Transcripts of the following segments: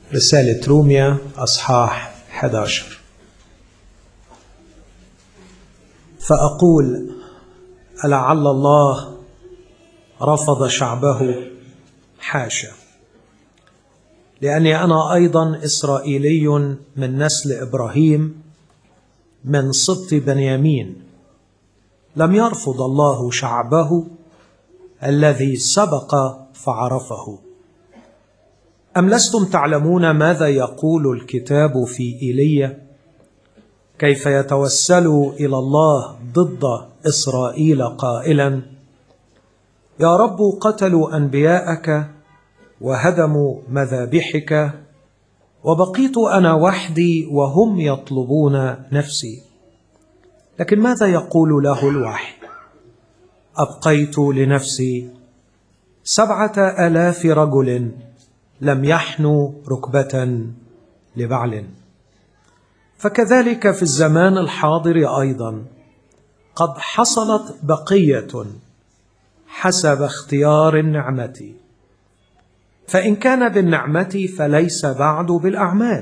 رسالة روميا أصحاح 11 فأقول ألعل الله رفض شعبه حاشا لأني أنا أيضا إسرائيلي من نسل إبراهيم من سبط بنيامين لم يرفض الله شعبه الذي سبق فعرفه أم لستم تعلمون ماذا يقول الكتاب في إيليا كيف يتوسل إلى الله ضد إسرائيل قائلا يا رب قتلوا أنبياءك وهدموا مذابحك وبقيت أنا وحدي وهم يطلبون نفسي لكن ماذا يقول له الوحي أبقيت لنفسي سبعة آلاف رجل لم يحنوا ركبة لبعل فكذلك في الزمان الحاضر أيضا قد حصلت بقية حسب اختيار النعمة فإن كان بالنعمة فليس بعد بالأعمال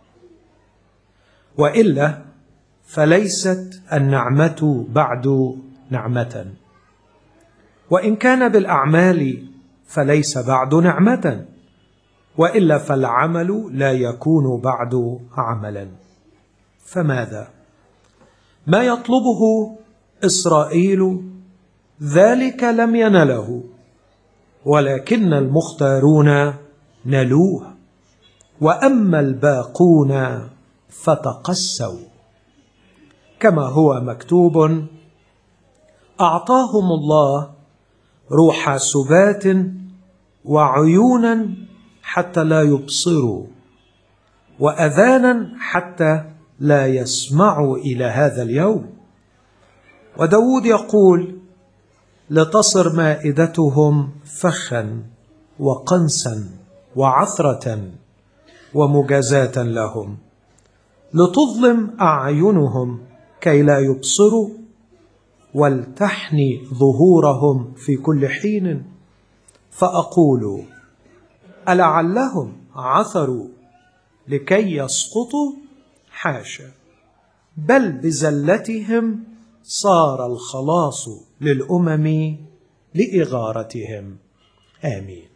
وإلا فليست النعمة بعد نعمة وإن كان بالأعمال فليس بعد نعمة والا فالعمل لا يكون بعد عملا فماذا ما يطلبه اسرائيل ذلك لم ينله ولكن المختارون نلوه واما الباقون فتقسوا كما هو مكتوب اعطاهم الله روح سبات وعيونا حتى لا يبصروا واذانا حتى لا يسمعوا الى هذا اليوم وداود يقول لتصر مائدتهم فخا وقنسا وعثره ومجازاه لهم لتظلم اعينهم كي لا يبصروا ولتحني ظهورهم في كل حين فاقول ألعلهم عثروا لكي يسقطوا حاشا بل بزلتهم صار الخلاص للأمم لإغارتهم آمين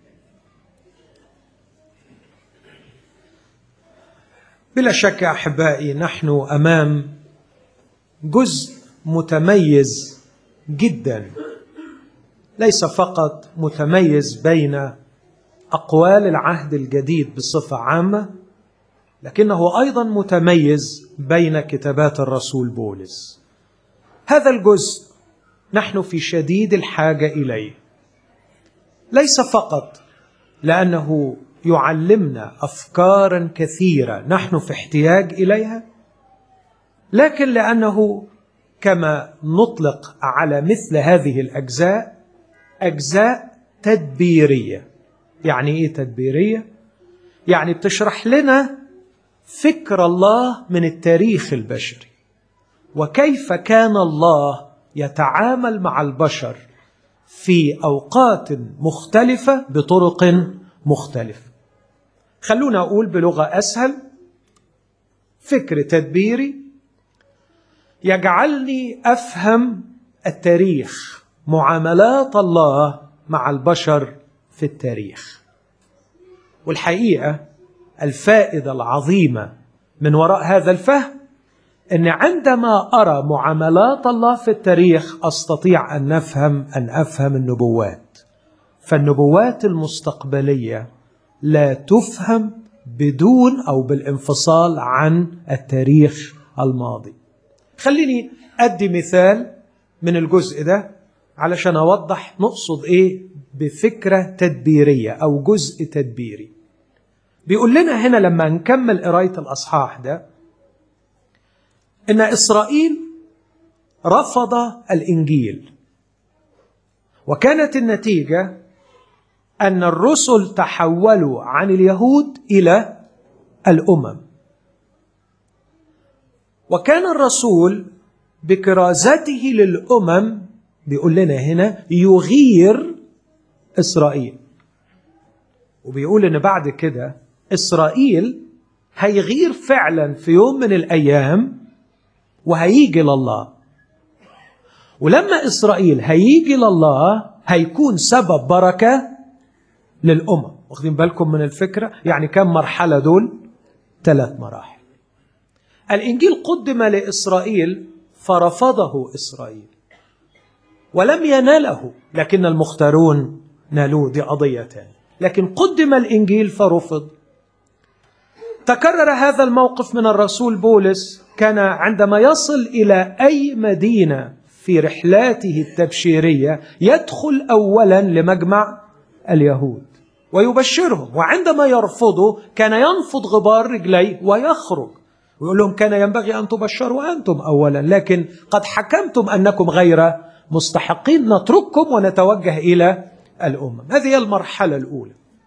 بلا شك أحبائي نحن أمام جزء متميز جدا ليس فقط متميز بين اقوال العهد الجديد بصفه عامه لكنه ايضا متميز بين كتابات الرسول بولس هذا الجزء نحن في شديد الحاجه اليه ليس فقط لانه يعلمنا افكارا كثيره نحن في احتياج اليها لكن لانه كما نطلق على مثل هذه الاجزاء اجزاء تدبيريه يعني ايه تدبيريه يعني بتشرح لنا فكر الله من التاريخ البشري وكيف كان الله يتعامل مع البشر في اوقات مختلفه بطرق مختلفه خلونا اقول بلغه اسهل فكر تدبيري يجعلني افهم التاريخ معاملات الله مع البشر في التاريخ والحقيقه الفائده العظيمه من وراء هذا الفهم ان عندما ارى معاملات الله في التاريخ استطيع ان نفهم ان افهم النبوات فالنبوات المستقبليه لا تفهم بدون او بالانفصال عن التاريخ الماضي خليني ادي مثال من الجزء ده علشان اوضح نقصد ايه بفكره تدبيريه او جزء تدبيري بيقول لنا هنا لما نكمل قرايه الاصحاح ده ان اسرائيل رفض الانجيل وكانت النتيجه ان الرسل تحولوا عن اليهود الى الامم وكان الرسول بكرازته للامم بيقول لنا هنا يغير اسرائيل وبيقول ان بعد كده إسرائيل هيغير فعلا في يوم من الأيام وهيجي لله ولما إسرائيل هيجي لله هيكون سبب بركة للأمم واخدين بالكم من الفكرة يعني كم مرحلة دول ثلاث مراحل الإنجيل قدم لإسرائيل فرفضه إسرائيل ولم يناله لكن المختارون نالوه دي قضية تانية لكن قدم الإنجيل فرفض تكرر هذا الموقف من الرسول بولس كان عندما يصل إلى أي مدينة في رحلاته التبشيرية يدخل أولا لمجمع اليهود ويبشرهم وعندما يرفضوا كان ينفض غبار رجليه ويخرج ويقول لهم كان ينبغي أن تبشروا أنتم أولا لكن قد حكمتم أنكم غير مستحقين نترككم ونتوجه إلى الأمم هذه هي المرحلة الأولى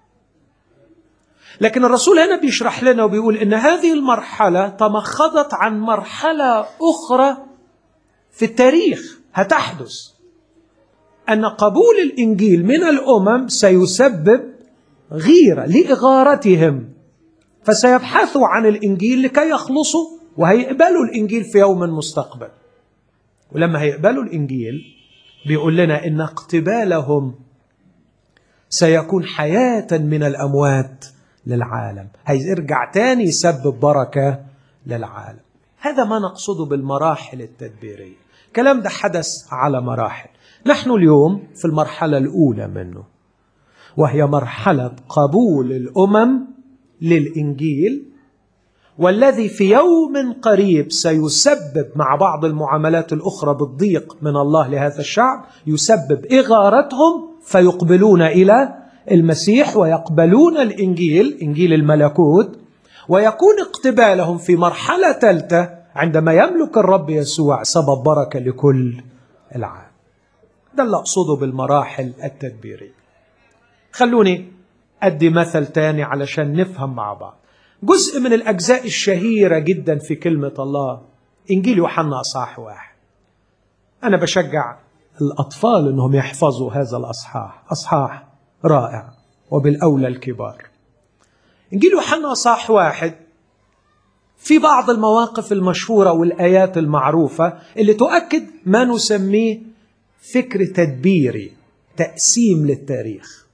لكن الرسول هنا بيشرح لنا وبيقول ان هذه المرحله تمخضت عن مرحله اخرى في التاريخ هتحدث ان قبول الانجيل من الامم سيسبب غيره لاغارتهم فسيبحثوا عن الانجيل لكي يخلصوا وهيقبلوا الانجيل في يوم مستقبل ولما هيقبلوا الانجيل بيقول لنا ان اقتبالهم سيكون حياه من الاموات للعالم هيرجع تاني يسبب بركة للعالم هذا ما نقصده بالمراحل التدبيرية الكلام ده حدث على مراحل نحن اليوم في المرحلة الأولى منه وهي مرحلة قبول الأمم للإنجيل والذي في يوم قريب سيسبب مع بعض المعاملات الأخرى بالضيق من الله لهذا الشعب يسبب إغارتهم فيقبلون إلى المسيح ويقبلون الانجيل انجيل الملكوت ويكون اقتبالهم في مرحله ثالثه عندما يملك الرب يسوع سبب بركه لكل العالم. ده اللي اقصده بالمراحل التدبيريه. خلوني ادي مثل تاني علشان نفهم مع بعض. جزء من الاجزاء الشهيره جدا في كلمه الله انجيل يوحنا اصحاح واحد. انا بشجع الاطفال انهم يحفظوا هذا الاصحاح، اصحاح رائع وبالأولى الكبار إنجيل يوحنا صح واحد في بعض المواقف المشهورة والآيات المعروفة اللي تؤكد ما نسميه فكر تدبيري تقسيم للتاريخ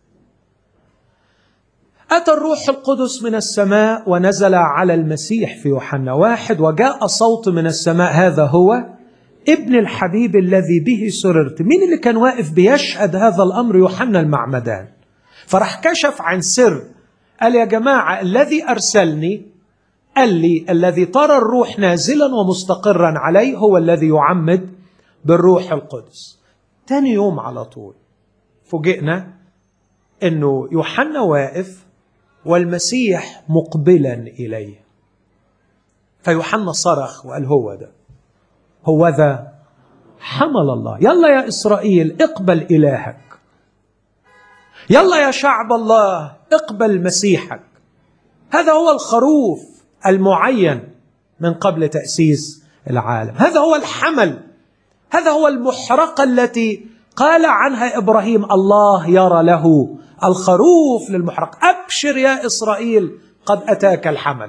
أتى الروح القدس من السماء ونزل على المسيح في يوحنا واحد وجاء صوت من السماء هذا هو ابن الحبيب الذي به سررت مين اللي كان واقف بيشهد هذا الأمر يوحنا المعمدان فراح كشف عن سر قال يا جماعة الذي أرسلني قال لي الذي ترى الروح نازلا ومستقرا عليه هو الذي يعمد بالروح القدس تاني يوم على طول فوجئنا انه يوحنا واقف والمسيح مقبلا اليه فيوحنا صرخ وقال هو ده هو ذا حمل الله يلا يا اسرائيل اقبل الهك يلا يا شعب الله اقبل مسيحك هذا هو الخروف المعين من قبل تاسيس العالم هذا هو الحمل هذا هو المحرقه التي قال عنها ابراهيم الله يرى له الخروف للمحرق ابشر يا اسرائيل قد اتاك الحمل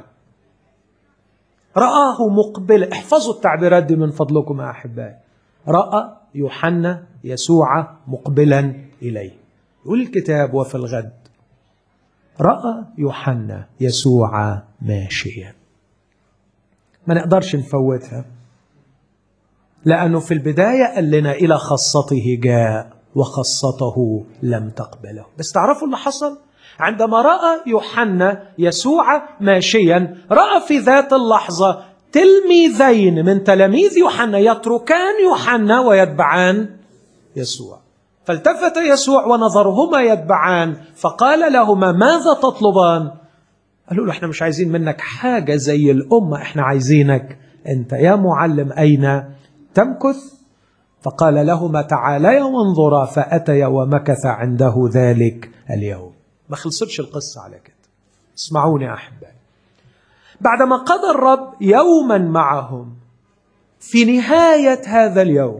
رآه مقبل احفظوا التعبيرات دي من فضلكم يا احبائي رأى يوحنا يسوع مقبلا اليه يقول الكتاب وفي الغد رأى يوحنا يسوع ماشيا ما نقدرش نفوتها لأنه في البداية قال لنا إلى خاصته جاء وخاصته لم تقبله بس تعرفوا اللي حصل عندما رأى يوحنا يسوع ماشيا رأى في ذات اللحظة تلميذين من تلاميذ يوحنا يتركان يوحنا ويتبعان يسوع فالتفت يسوع ونظرهما يتبعان فقال لهما ماذا تطلبان قالوا له احنا مش عايزين منك حاجة زي الأمة احنا عايزينك انت يا معلم أين تمكث فقال لهما تعاليا وانظرا فأتيا ومكث عنده ذلك اليوم ما خلصتش القصة على كده اسمعوني أحبائي بعدما قضى الرب يوما معهم في نهاية هذا اليوم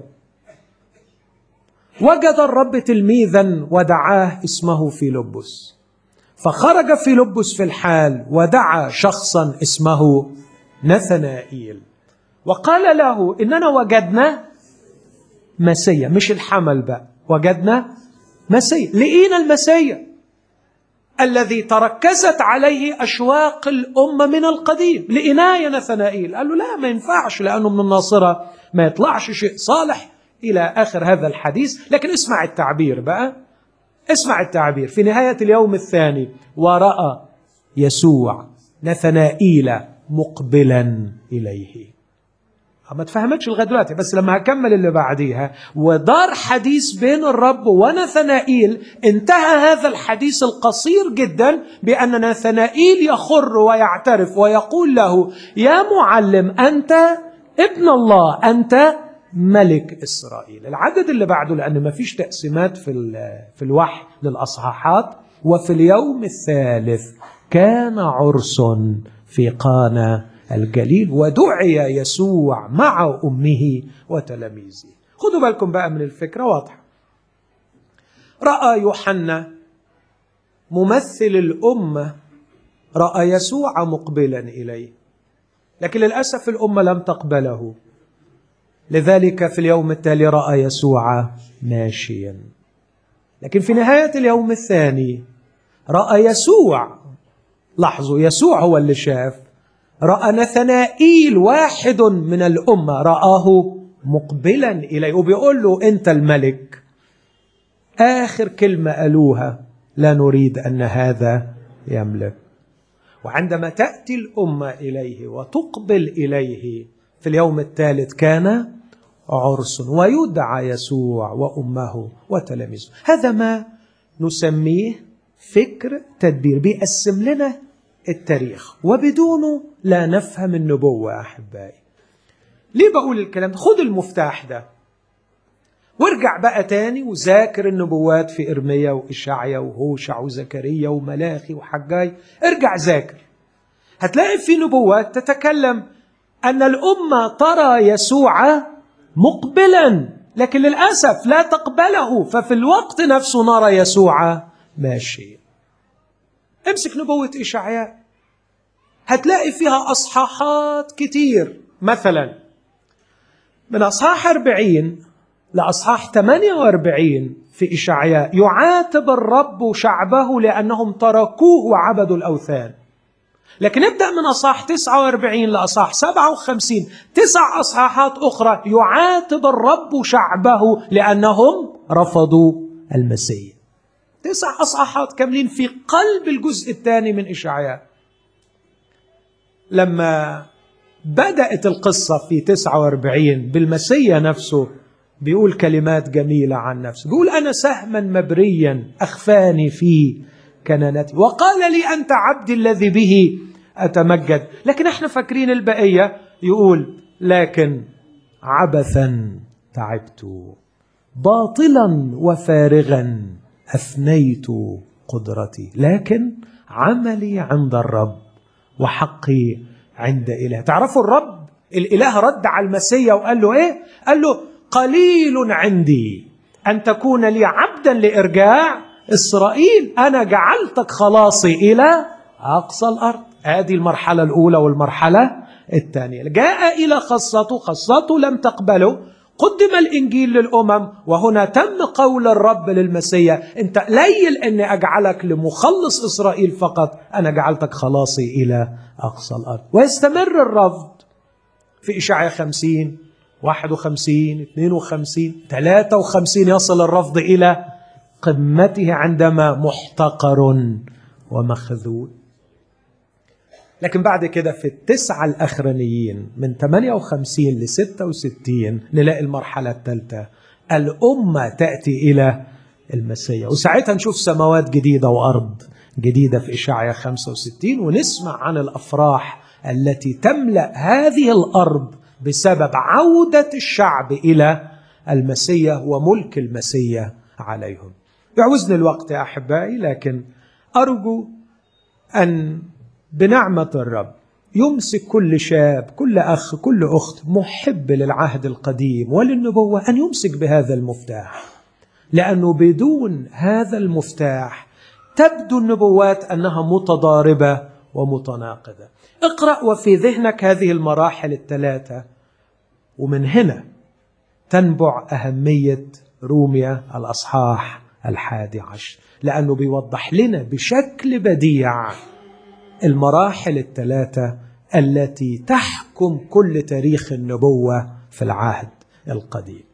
وجد الرب تلميذا ودعاه اسمه فيلبس فخرج فيلبس في الحال ودعا شخصا اسمه نثنائيل وقال له اننا وجدنا مسيا مش الحمل بقى وجدنا مسيا لقينا المسيا الذي تركزت عليه اشواق الامه من القديم لقيناه يا نثنائيل قال له لا ما ينفعش لانه من الناصره ما يطلعش شيء صالح الى اخر هذا الحديث لكن اسمع التعبير بقى اسمع التعبير في نهايه اليوم الثاني وراى يسوع نثنائيل مقبلا اليه ما تفهمتش لغايه دلوقتي بس لما هكمل اللي بعديها ودار حديث بين الرب ونثنائيل انتهى هذا الحديث القصير جدا بان نثنائيل يخر ويعترف ويقول له يا معلم انت ابن الله انت ملك اسرائيل العدد اللي بعده لان ما فيش تقسيمات في في الوحي للاصحاحات وفي اليوم الثالث كان عرس في قانا الجليل ودعي يسوع مع امه وتلاميذه خدوا بالكم بقى من الفكره واضحه راى يوحنا ممثل الامه راى يسوع مقبلا اليه لكن للاسف الامه لم تقبله لذلك في اليوم التالي راى يسوع ماشيا لكن في نهايه اليوم الثاني راى يسوع لاحظوا يسوع هو اللي شاف راى نثنائيل واحد من الامه راه مقبلا اليه وبيقول له انت الملك اخر كلمه قالوها لا نريد ان هذا يملك وعندما تاتي الامه اليه وتقبل اليه في اليوم الثالث كان عرس ويدعى يسوع وامه وتلاميذه هذا ما نسميه فكر تدبير بيقسم لنا التاريخ وبدونه لا نفهم النبوة أحبائي ليه بقول الكلام ده خد المفتاح ده وارجع بقى تاني وذاكر النبوات في إرميا وإشعيا وهوشع وزكريا وملاخي وحجاي ارجع ذاكر هتلاقي في نبوات تتكلم أن الأمة ترى يسوع مقبلا لكن للأسف لا تقبله ففي الوقت نفسه نرى يسوع ماشيا امسك نبوة إشعياء هتلاقي فيها أصحاحات كتير مثلا من أصحاح 40 لأصحاح 48 في إشعياء يعاتب الرب شعبه لأنهم تركوه وعبدوا الأوثان لكن ابدأ من أصحاح 49 لأصحاح 57 تسع أصحاحات أخرى يعاتب الرب شعبه لأنهم رفضوا المسيح تسع أصحاحات كاملين في قلب الجزء الثاني من إشعياء لما بدأت القصة في 49 بالمسيا نفسه بيقول كلمات جميلة عن نفسه بيقول أنا سهما مبريا أخفاني في كنانتي وقال لي أنت عبدي الذي به أتمجد لكن احنا فاكرين البقية يقول لكن عبثا تعبت باطلا وفارغا أفنيت قدرتي لكن عملي عند الرب وحقي عند إله تعرفوا الرب الإله رد على المسيا وقال له إيه قال له قليل عندي أن تكون لي عبدا لإرجاع إسرائيل أنا جعلتك خلاصي إلى أقصى الأرض هذه المرحلة الأولى والمرحلة الثانية جاء إلى خاصته خاصته لم تقبله قدم الانجيل للامم وهنا تم قول الرب للمسيا انت قليل اني اجعلك لمخلص اسرائيل فقط انا جعلتك خلاصي الى اقصى الارض ويستمر الرفض في اشعياء 50 51 52 53 يصل الرفض الى قمته عندما محتقر ومخذول لكن بعد كده في التسعة الأخرانيين من 58 ل 66 نلاقي المرحلة الثالثة الأمة تأتي إلى المسيح وساعتها نشوف سماوات جديدة وأرض جديدة في إشعياء 65 ونسمع عن الأفراح التي تملأ هذه الأرض بسبب عودة الشعب إلى المسيح وملك المسيح عليهم يعوزني الوقت يا أحبائي لكن أرجو أن بنعمة الرب يمسك كل شاب كل أخ كل أخت محب للعهد القديم وللنبوة أن يمسك بهذا المفتاح لأنه بدون هذا المفتاح تبدو النبوات انها متضاربه ومتناقضه اقرا وفي ذهنك هذه المراحل الثلاثه ومن هنا تنبع اهميه روميا الاصحاح الحادي عشر لانه بيوضح لنا بشكل بديع المراحل الثلاثه التي تحكم كل تاريخ النبوه في العهد القديم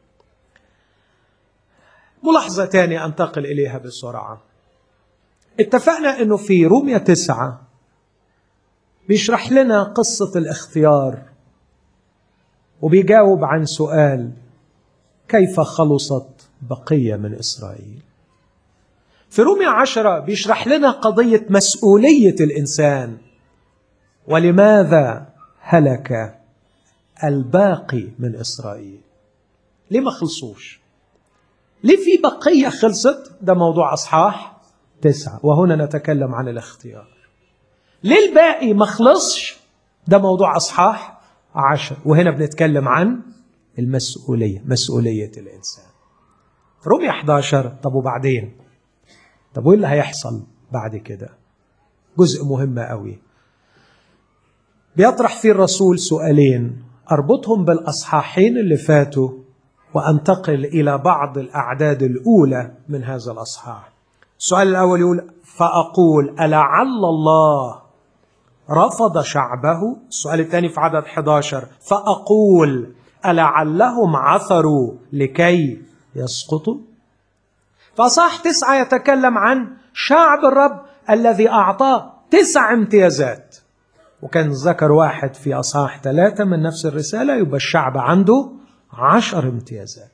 ملاحظه ثانيه انتقل اليها بسرعه اتفقنا انه في روميا تسعه بيشرح لنا قصه الاختيار وبيجاوب عن سؤال كيف خلصت بقيه من اسرائيل في روميا عشرة بيشرح لنا قضية مسؤولية الإنسان ولماذا هلك الباقي من إسرائيل ليه ما خلصوش ليه في بقية خلصت ده موضوع أصحاح تسعة وهنا نتكلم عن الاختيار ليه الباقي ما خلصش ده موضوع أصحاح عشر وهنا بنتكلم عن المسؤولية مسؤولية الإنسان رومية 11 طب وبعدين طب وايه اللي هيحصل بعد كده جزء مهم قوي بيطرح فيه الرسول سؤالين اربطهم بالاصحاحين اللي فاتوا وانتقل الى بعض الاعداد الاولى من هذا الاصحاح السؤال الاول يقول فاقول ألعل الله رفض شعبه السؤال الثاني في عدد 11 فاقول ألعلهم عثروا لكي يسقطوا فصح تسعة يتكلم عن شعب الرب الذي أعطاه تسع امتيازات وكان ذكر واحد في أصحاح ثلاثة من نفس الرسالة يبقى الشعب عنده عشر امتيازات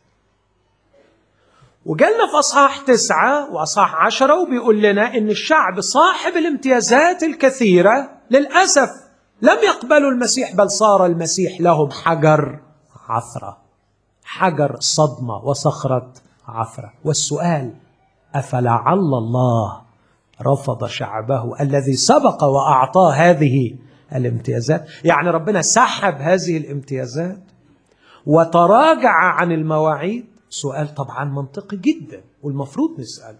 وجالنا في أصحاح تسعة وأصحاح عشرة وبيقول لنا إن الشعب صاحب الامتيازات الكثيرة للأسف لم يقبلوا المسيح بل صار المسيح لهم حجر عثرة حجر صدمة وصخرة عثرة والسؤال أفلعل الله رفض شعبه الذي سبق وأعطاه هذه الامتيازات يعني ربنا سحب هذه الامتيازات وتراجع عن المواعيد سؤال طبعا منطقي جدا والمفروض نسأله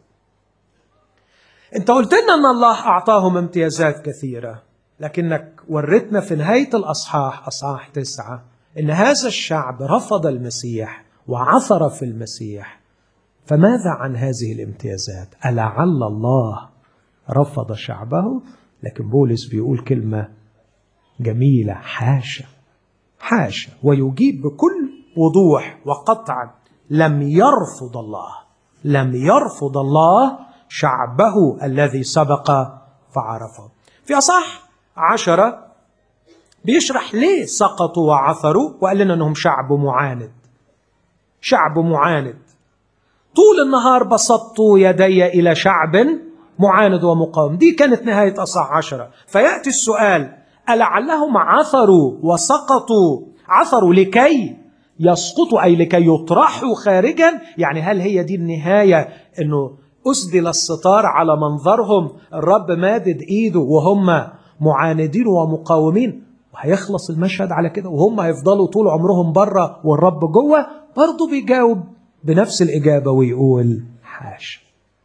انت قلت لنا ان الله اعطاهم امتيازات كثيره لكنك ورتنا في نهايه الاصحاح اصحاح تسعه ان هذا الشعب رفض المسيح وعثر في المسيح فماذا عن هذه الامتيازات ألعل الله رفض شعبه لكن بولس بيقول كلمة جميلة حاشا حاشا ويجيب بكل وضوح وقطع لم يرفض الله لم يرفض الله شعبه الذي سبق فعرفه في أصح عشرة بيشرح ليه سقطوا وعثروا وقال لنا أنهم شعب معاند شعب معاند طول النهار بسطت يدي إلى شعب معاند ومقاوم دي كانت نهاية أصح عشرة فيأتي السؤال ألعلهم عثروا وسقطوا عثروا لكي يسقطوا أي لكي يطرحوا خارجا يعني هل هي دي النهاية أنه أسدل الستار على منظرهم الرب مادد إيده وهم معاندين ومقاومين وهيخلص المشهد على كده وهم هيفضلوا طول عمرهم بره والرب جوه برضه بيجاوب بنفس الإجابة ويقول حاشا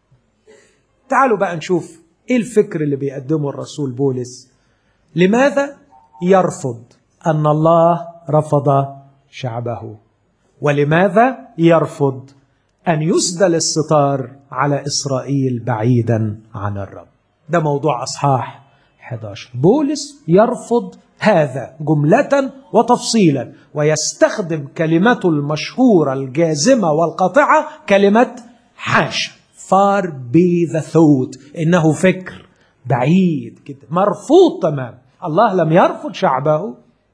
تعالوا بقى نشوف إيه الفكر اللي بيقدمه الرسول بولس لماذا يرفض أن الله رفض شعبه ولماذا يرفض أن يسدل الستار على إسرائيل بعيدا عن الرب ده موضوع أصحاح 11 بولس يرفض هذا جملة وتفصيلا ويستخدم كلمته المشهورة الجازمة والقاطعة كلمة حاشا far be the thought إنه فكر بعيد جدا مرفوض تمام الله لم يرفض شعبه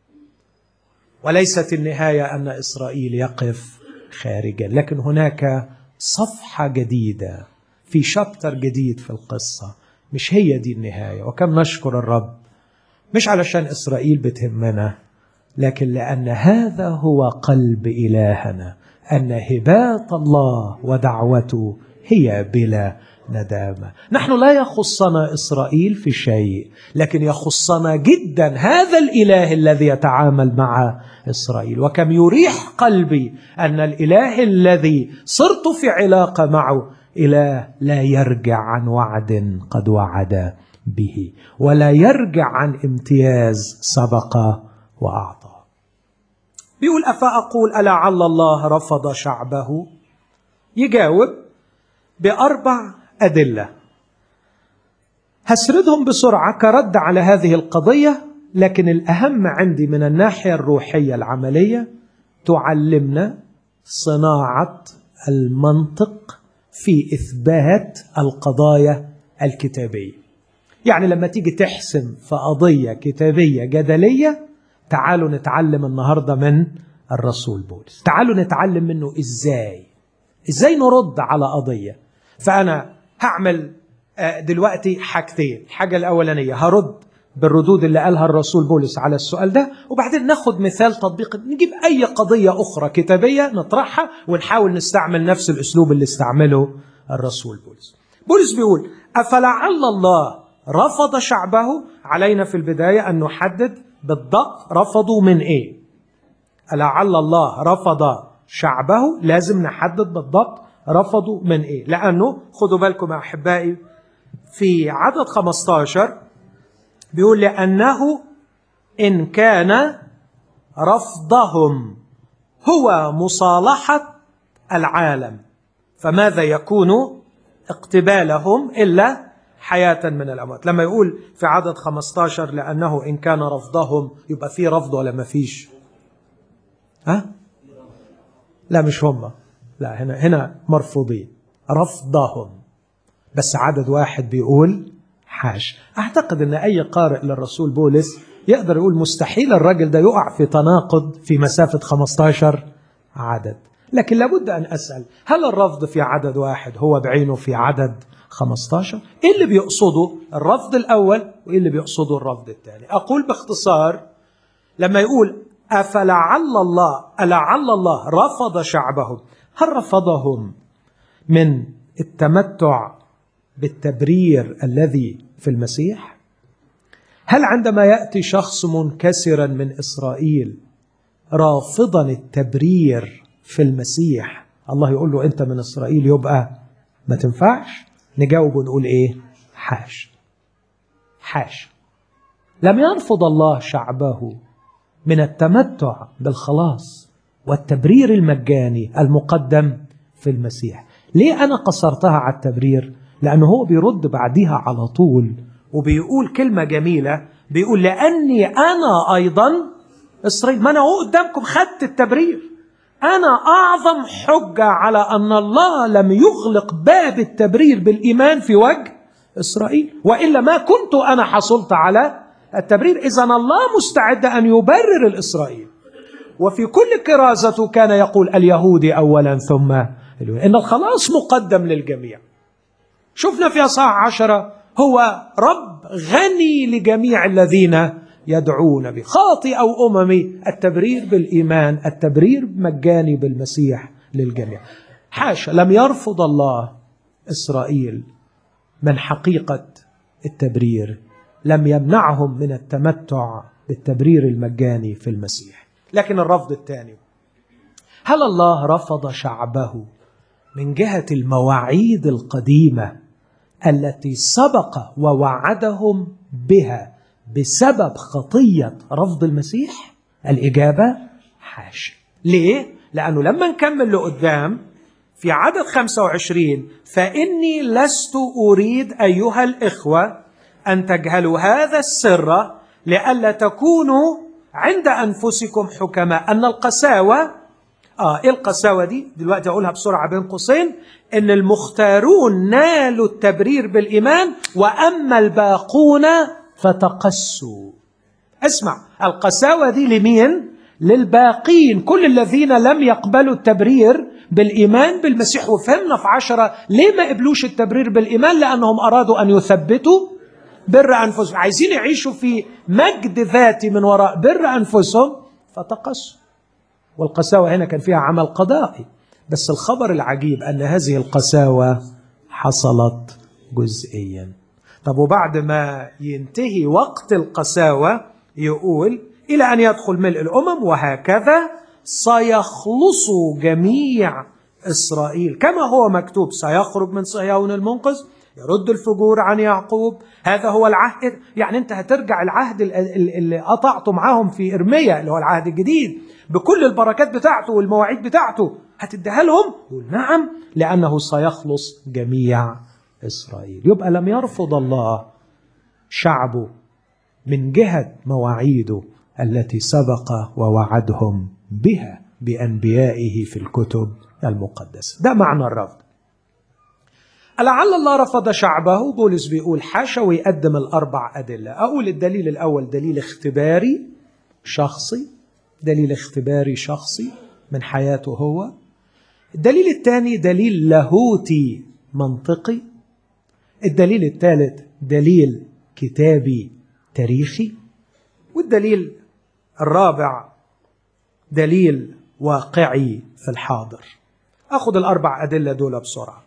وليست النهاية أن إسرائيل يقف خارجا لكن هناك صفحة جديدة في شابتر جديد في القصة مش هي دي النهاية وكم نشكر الرب مش علشان إسرائيل بتهمنا لكن لأن هذا هو قلب إلهنا أن هبات الله ودعوته هي بلا ندامة نحن لا يخصنا إسرائيل في شيء لكن يخصنا جدا هذا الإله الذي يتعامل مع إسرائيل وكم يريح قلبي أن الإله الذي صرت في علاقة معه إله لا يرجع عن وعد قد وعد به ولا يرجع عن امتياز سبق وأعطى بيقول أفأقول ألعل الله رفض شعبه يجاوب بأربع أدلة هسردهم بسرعة كرد على هذه القضية لكن الأهم عندي من الناحية الروحية العملية تعلمنا صناعة المنطق في إثبات القضايا الكتابية يعني لما تيجي تحسم في قضية كتابية جدلية تعالوا نتعلم النهاردة من الرسول بولس تعالوا نتعلم منه إزاي إزاي نرد على قضية فأنا هعمل دلوقتي حاجتين الحاجة الأولانية هرد بالردود اللي قالها الرسول بولس على السؤال ده وبعدين ناخد مثال تطبيق نجيب أي قضية أخرى كتابية نطرحها ونحاول نستعمل نفس الأسلوب اللي استعمله الرسول بولس بولس بيقول أفلعل الله رفض شعبه علينا في البداية أن نحدد بالضبط رفضوا من إيه لعل الله رفض شعبه لازم نحدد بالضبط رفضوا من إيه لأنه خدوا بالكم يا أحبائي في عدد 15 بيقول لأنه إن كان رفضهم هو مصالحة العالم فماذا يكون اقتبالهم إلا حياة من الأموات لما يقول في عدد 15 لأنه إن كان رفضهم يبقى في رفض ولا ما فيش ها لا مش هم لا هنا هنا مرفوضين رفضهم بس عدد واحد بيقول حاش أعتقد أن أي قارئ للرسول بولس يقدر يقول مستحيل الراجل ده يقع في تناقض في مسافة 15 عدد لكن لابد أن أسأل هل الرفض في عدد واحد هو بعينه في عدد 15 إيه اللي بيقصده الرفض الأول وإيه اللي بيقصده الرفض الثاني أقول باختصار لما يقول أفلعل الله ألعل الله رفض شعبه هل رفضهم من التمتع بالتبرير الذي في المسيح هل عندما ياتي شخص منكسرا من اسرائيل رافضا التبرير في المسيح الله يقول له انت من اسرائيل يبقى ما تنفعش نجاوب ونقول ايه حاش حاش لم يرفض الله شعبه من التمتع بالخلاص والتبرير المجاني المقدم في المسيح ليه انا قصرتها على التبرير لأنه هو بيرد بعديها على طول وبيقول كلمة جميلة بيقول لأني أنا أيضا إسرائيل ما أنا هو قدامكم خدت التبرير أنا أعظم حجة على أن الله لم يغلق باب التبرير بالإيمان في وجه إسرائيل وإلا ما كنت أنا حصلت على التبرير إذا الله مستعد أن يبرر الإسرائيل وفي كل كرازته كان يقول اليهودي أولا ثم إن الخلاص مقدم للجميع شفنا في أصحاح عشرة هو رب غني لجميع الذين يدعون به خاطئ أو أممي التبرير بالإيمان التبرير مجاني بالمسيح للجميع حاشا لم يرفض الله إسرائيل من حقيقة التبرير لم يمنعهم من التمتع بالتبرير المجاني في المسيح لكن الرفض الثاني هل الله رفض شعبه من جهة المواعيد القديمة التي سبق ووعدهم بها بسبب خطية رفض المسيح الإجابة حاشا ليه؟ لأنه لما نكمل لقدام في عدد 25 فإني لست أريد أيها الإخوة أن تجهلوا هذا السر لئلا تكونوا عند أنفسكم حكماء أن القساوة آه إيه القساوة دي؟ دلوقتي أقولها بسرعة بين قوسين إن المختارون نالوا التبرير بالإيمان وأما الباقون فتقسوا اسمع القساوة دي لمين؟ للباقين كل الذين لم يقبلوا التبرير بالإيمان بالمسيح وفهمنا في عشرة ليه ما قبلوش التبرير بالإيمان لأنهم أرادوا أن يثبتوا بر أنفسهم عايزين يعيشوا في مجد ذاتي من وراء بر أنفسهم فتقسوا والقساوة هنا كان فيها عمل قضائي بس الخبر العجيب أن هذه القساوة حصلت جزئيا طب وبعد ما ينتهي وقت القساوة يقول إلى أن يدخل ملء الأمم وهكذا سيخلصوا جميع إسرائيل كما هو مكتوب سيخرج من صهيون المنقذ يرد الفجور عن يعقوب هذا هو العهد يعني انت هترجع العهد اللي قطعته معاهم في ارميا اللي هو العهد الجديد بكل البركات بتاعته والمواعيد بتاعته هتديها لهم يقول نعم لانه سيخلص جميع اسرائيل يبقى لم يرفض الله شعبه من جهه مواعيده التي سبق ووعدهم بها بانبيائه في الكتب المقدسه ده معنى الرفض لعل الله رفض شعبه بولس بيقول حاشا ويقدم الاربع ادله اقول الدليل الاول دليل اختباري شخصي دليل اختباري شخصي من حياته هو الدليل الثاني دليل لاهوتي منطقي الدليل الثالث دليل كتابي تاريخي والدليل الرابع دليل واقعي في الحاضر اخذ الاربع ادله دول بسرعه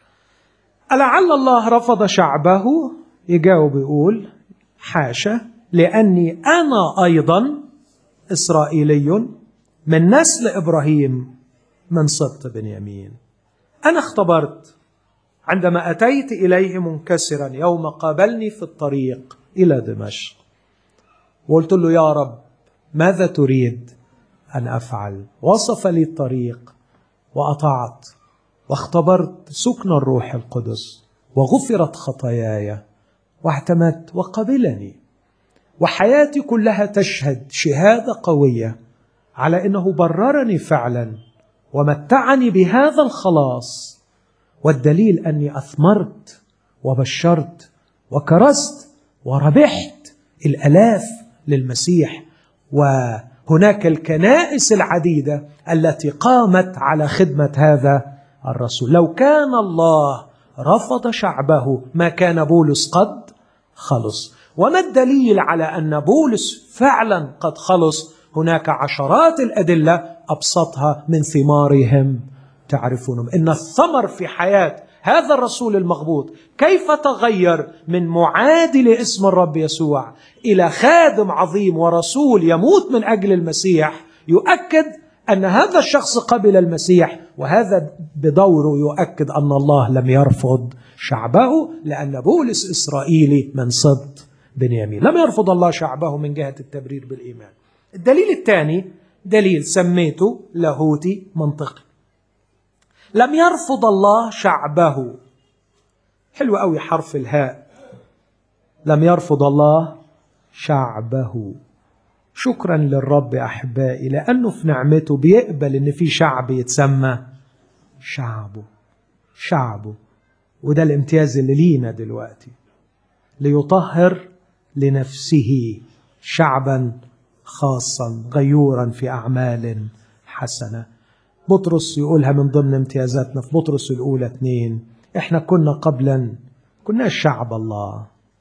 ألعل الله رفض شعبه يجاوب يقول حاشا لأني أنا أيضا إسرائيلي من نسل إبراهيم من سبط بنيامين أنا اختبرت عندما أتيت إليه منكسرا يوم قابلني في الطريق إلى دمشق وقلت له يا رب ماذا تريد أن أفعل وصف لي الطريق وأطعت واختبرت سكن الروح القدس وغفرت خطاياي واعتمدت وقبلني وحياتي كلها تشهد شهاده قويه على انه بررني فعلا ومتعني بهذا الخلاص والدليل اني اثمرت وبشرت وكرست وربحت الالاف للمسيح وهناك الكنائس العديده التي قامت على خدمه هذا الرسول لو كان الله رفض شعبه ما كان بولس قد خلص وما الدليل على ان بولس فعلا قد خلص هناك عشرات الادله ابسطها من ثمارهم تعرفونهم ان الثمر في حياه هذا الرسول المغبوط كيف تغير من معادي لاسم الرب يسوع الى خادم عظيم ورسول يموت من اجل المسيح يؤكد ان هذا الشخص قبل المسيح وهذا بدوره يؤكد ان الله لم يرفض شعبه لان بولس اسرائيلي من صد بنيامين لم يرفض الله شعبه من جهه التبرير بالايمان الدليل الثاني دليل سميته لاهوتي منطقي لم يرفض الله شعبه حلو قوي حرف الهاء لم يرفض الله شعبه شكرا للرب احبائي لانه في نعمته بيقبل ان في شعب يتسمى شعبه شعبه وده الامتياز اللي لينا دلوقتي ليطهر لنفسه شعبا خاصا غيورا في اعمال حسنه بطرس يقولها من ضمن امتيازاتنا في بطرس الاولى اثنين احنا كنا قبلا كناش شعب الله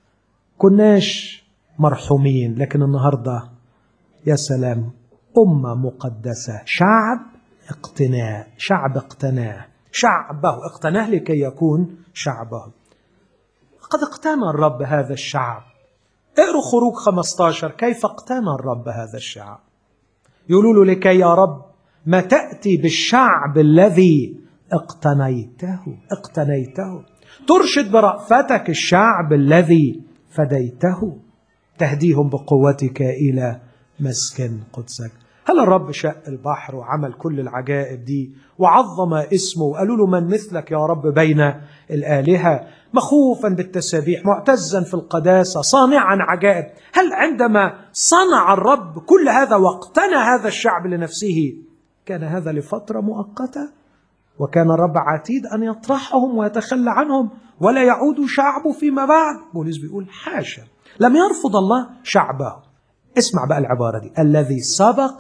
كناش مرحومين لكن النهارده يا سلام أمة مقدسة شعب اقتناء شعب اقتناه شعبه اقتناه لكي يكون شعبه قد اقتنى الرب هذا الشعب اقروا خروج 15 كيف اقتنى الرب هذا الشعب يقولوا له لكي يا رب ما تأتي بالشعب الذي اقتنيته اقتنيته ترشد برأفتك الشعب الذي فديته تهديهم بقوتك إلى مسكن قدسك هل الرب شق البحر وعمل كل العجائب دي وعظم اسمه وقالوا له من مثلك يا رب بين الآلهة مخوفا بالتسابيح معتزا في القداسة صانعا عجائب هل عندما صنع الرب كل هذا واقتنى هذا الشعب لنفسه كان هذا لفترة مؤقتة وكان الرب عتيد أن يطرحهم ويتخلى عنهم ولا يعود شعبه فيما بعد بولس بيقول حاشا لم يرفض الله شعبه اسمع بقى العبارة دي الذي سبق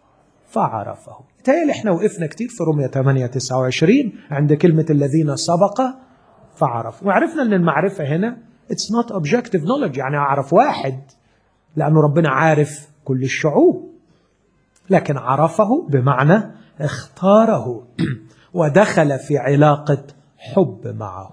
فعرفه تهيألي احنا وقفنا كتير في رومية 8 29 عند كلمة الذين سبق فعرفوا وعرفنا ان المعرفة هنا it's not objective knowledge يعني اعرف واحد لانه ربنا عارف كل الشعوب لكن عرفه بمعنى اختاره ودخل في علاقة حب معه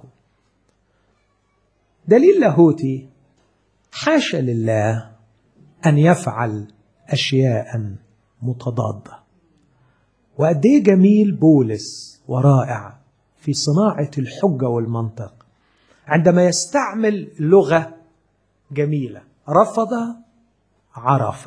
دليل لاهوتي حاشا لله ان يفعل اشياء متضاده وقد ايه جميل بولس ورائع في صناعه الحجه والمنطق عندما يستعمل لغه جميله رفض عرف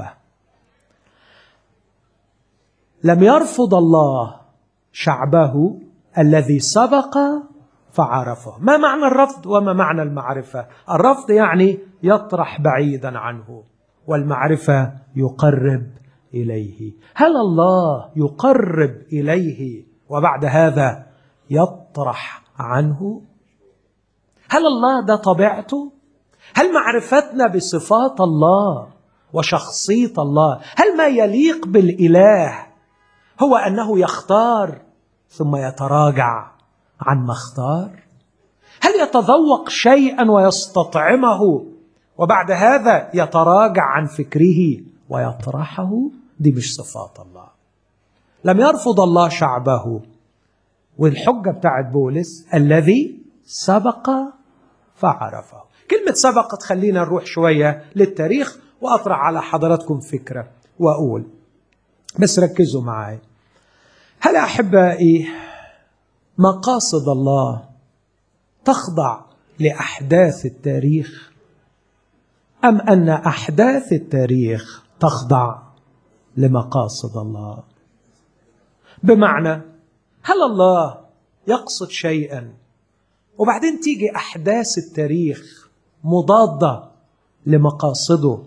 لم يرفض الله شعبه الذي سبق فعرفه ما معنى الرفض وما معنى المعرفه الرفض يعني يطرح بعيدا عنه والمعرفه يقرب اليه هل الله يقرب اليه وبعد هذا يطرح عنه هل الله ده طبيعته هل معرفتنا بصفات الله وشخصيه الله هل ما يليق بالاله هو انه يختار ثم يتراجع عن ما اختار هل يتذوق شيئا ويستطعمه وبعد هذا يتراجع عن فكره ويطرحه دي مش صفات الله لم يرفض الله شعبه والحجة بتاعت بولس الذي سبق فعرفه كلمة سبق تخلينا نروح شوية للتاريخ وأطرح على حضراتكم فكرة وأقول بس ركزوا معي هل أحبائي مقاصد الله تخضع لأحداث التاريخ أم أن أحداث التاريخ تخضع لمقاصد الله بمعنى هل الله يقصد شيئا وبعدين تيجي احداث التاريخ مضاده لمقاصده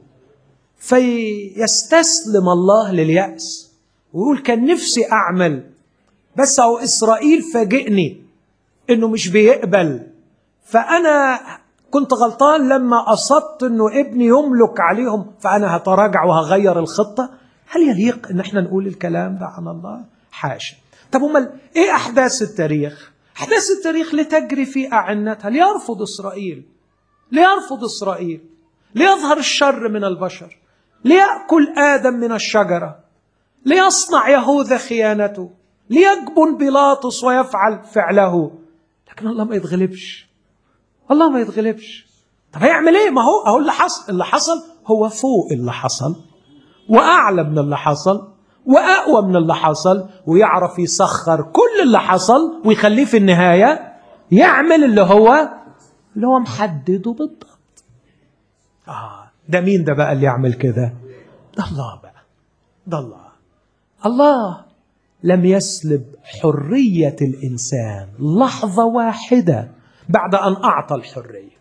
فيستسلم الله للياس ويقول كان نفسي اعمل بس هو اسرائيل فاجئني انه مش بيقبل فانا كنت غلطان لما قصدت انه ابني يملك عليهم فانا هتراجع وهغير الخطه هل يليق ان احنا نقول الكلام ده عن الله حاشا طب امال ايه احداث التاريخ احداث التاريخ لتجري في اعنتها ليرفض اسرائيل ليرفض اسرائيل ليظهر الشر من البشر ليأكل آدم من الشجرة ليصنع يهوذا خيانته ليجبن بيلاطس ويفعل فعله لكن الله ما يتغلبش الله ما يتغلبش طب هيعمل ايه ما هو اهو اللي حصل اللي حصل هو فوق اللي حصل واعلى من اللي حصل واقوى من اللي حصل ويعرف يسخر كل اللي حصل ويخليه في النهايه يعمل اللي هو اللي هو محدده بالضبط اه ده مين ده بقى اللي يعمل كده ده الله بقى ده الله الله لم يسلب حريه الانسان لحظه واحده بعد ان اعطى الحريه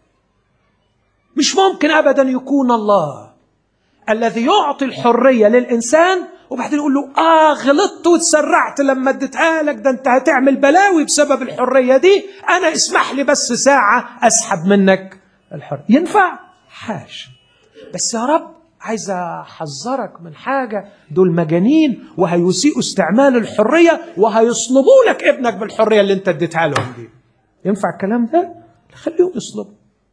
مش ممكن ابدا يكون الله الذي يعطي الحريه للانسان وبعدين يقول له اه غلطت وتسرعت لما اديتها لك ده انت هتعمل بلاوي بسبب الحريه دي انا اسمح لي بس ساعه اسحب منك الحريه ينفع حاش بس يا رب عايز احذرك من حاجه دول مجانين وهيسيئوا استعمال الحريه وهيصلبوا لك ابنك بالحريه اللي انت اديتها لهم دي ينفع الكلام ده خليهم يصلبوا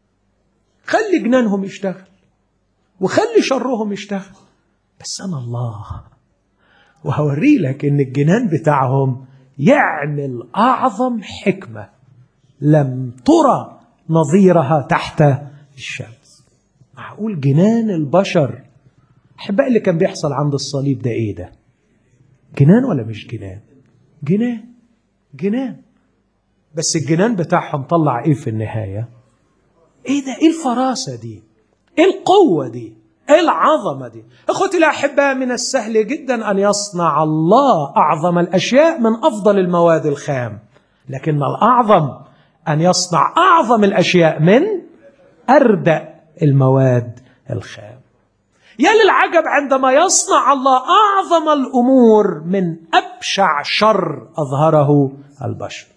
خلي جنانهم يشتغل وخلي شرهم يشتغل بس انا الله وهوري لك ان الجنان بتاعهم يعمل اعظم حكمه لم ترى نظيرها تحت الشمس معقول جنان البشر احبائي اللي كان بيحصل عند الصليب ده ايه ده جنان ولا مش جنان جنان جنان بس الجنان بتاعهم طلع ايه في النهايه ايه ده ايه الفراسه دي ايه القوه دي ايه العظمه دي اخوتي الاحباء من السهل جدا ان يصنع الله اعظم الاشياء من افضل المواد الخام لكن الاعظم ان يصنع اعظم الاشياء من اردأ المواد الخام يا للعجب عندما يصنع الله اعظم الامور من ابشع شر اظهره البشر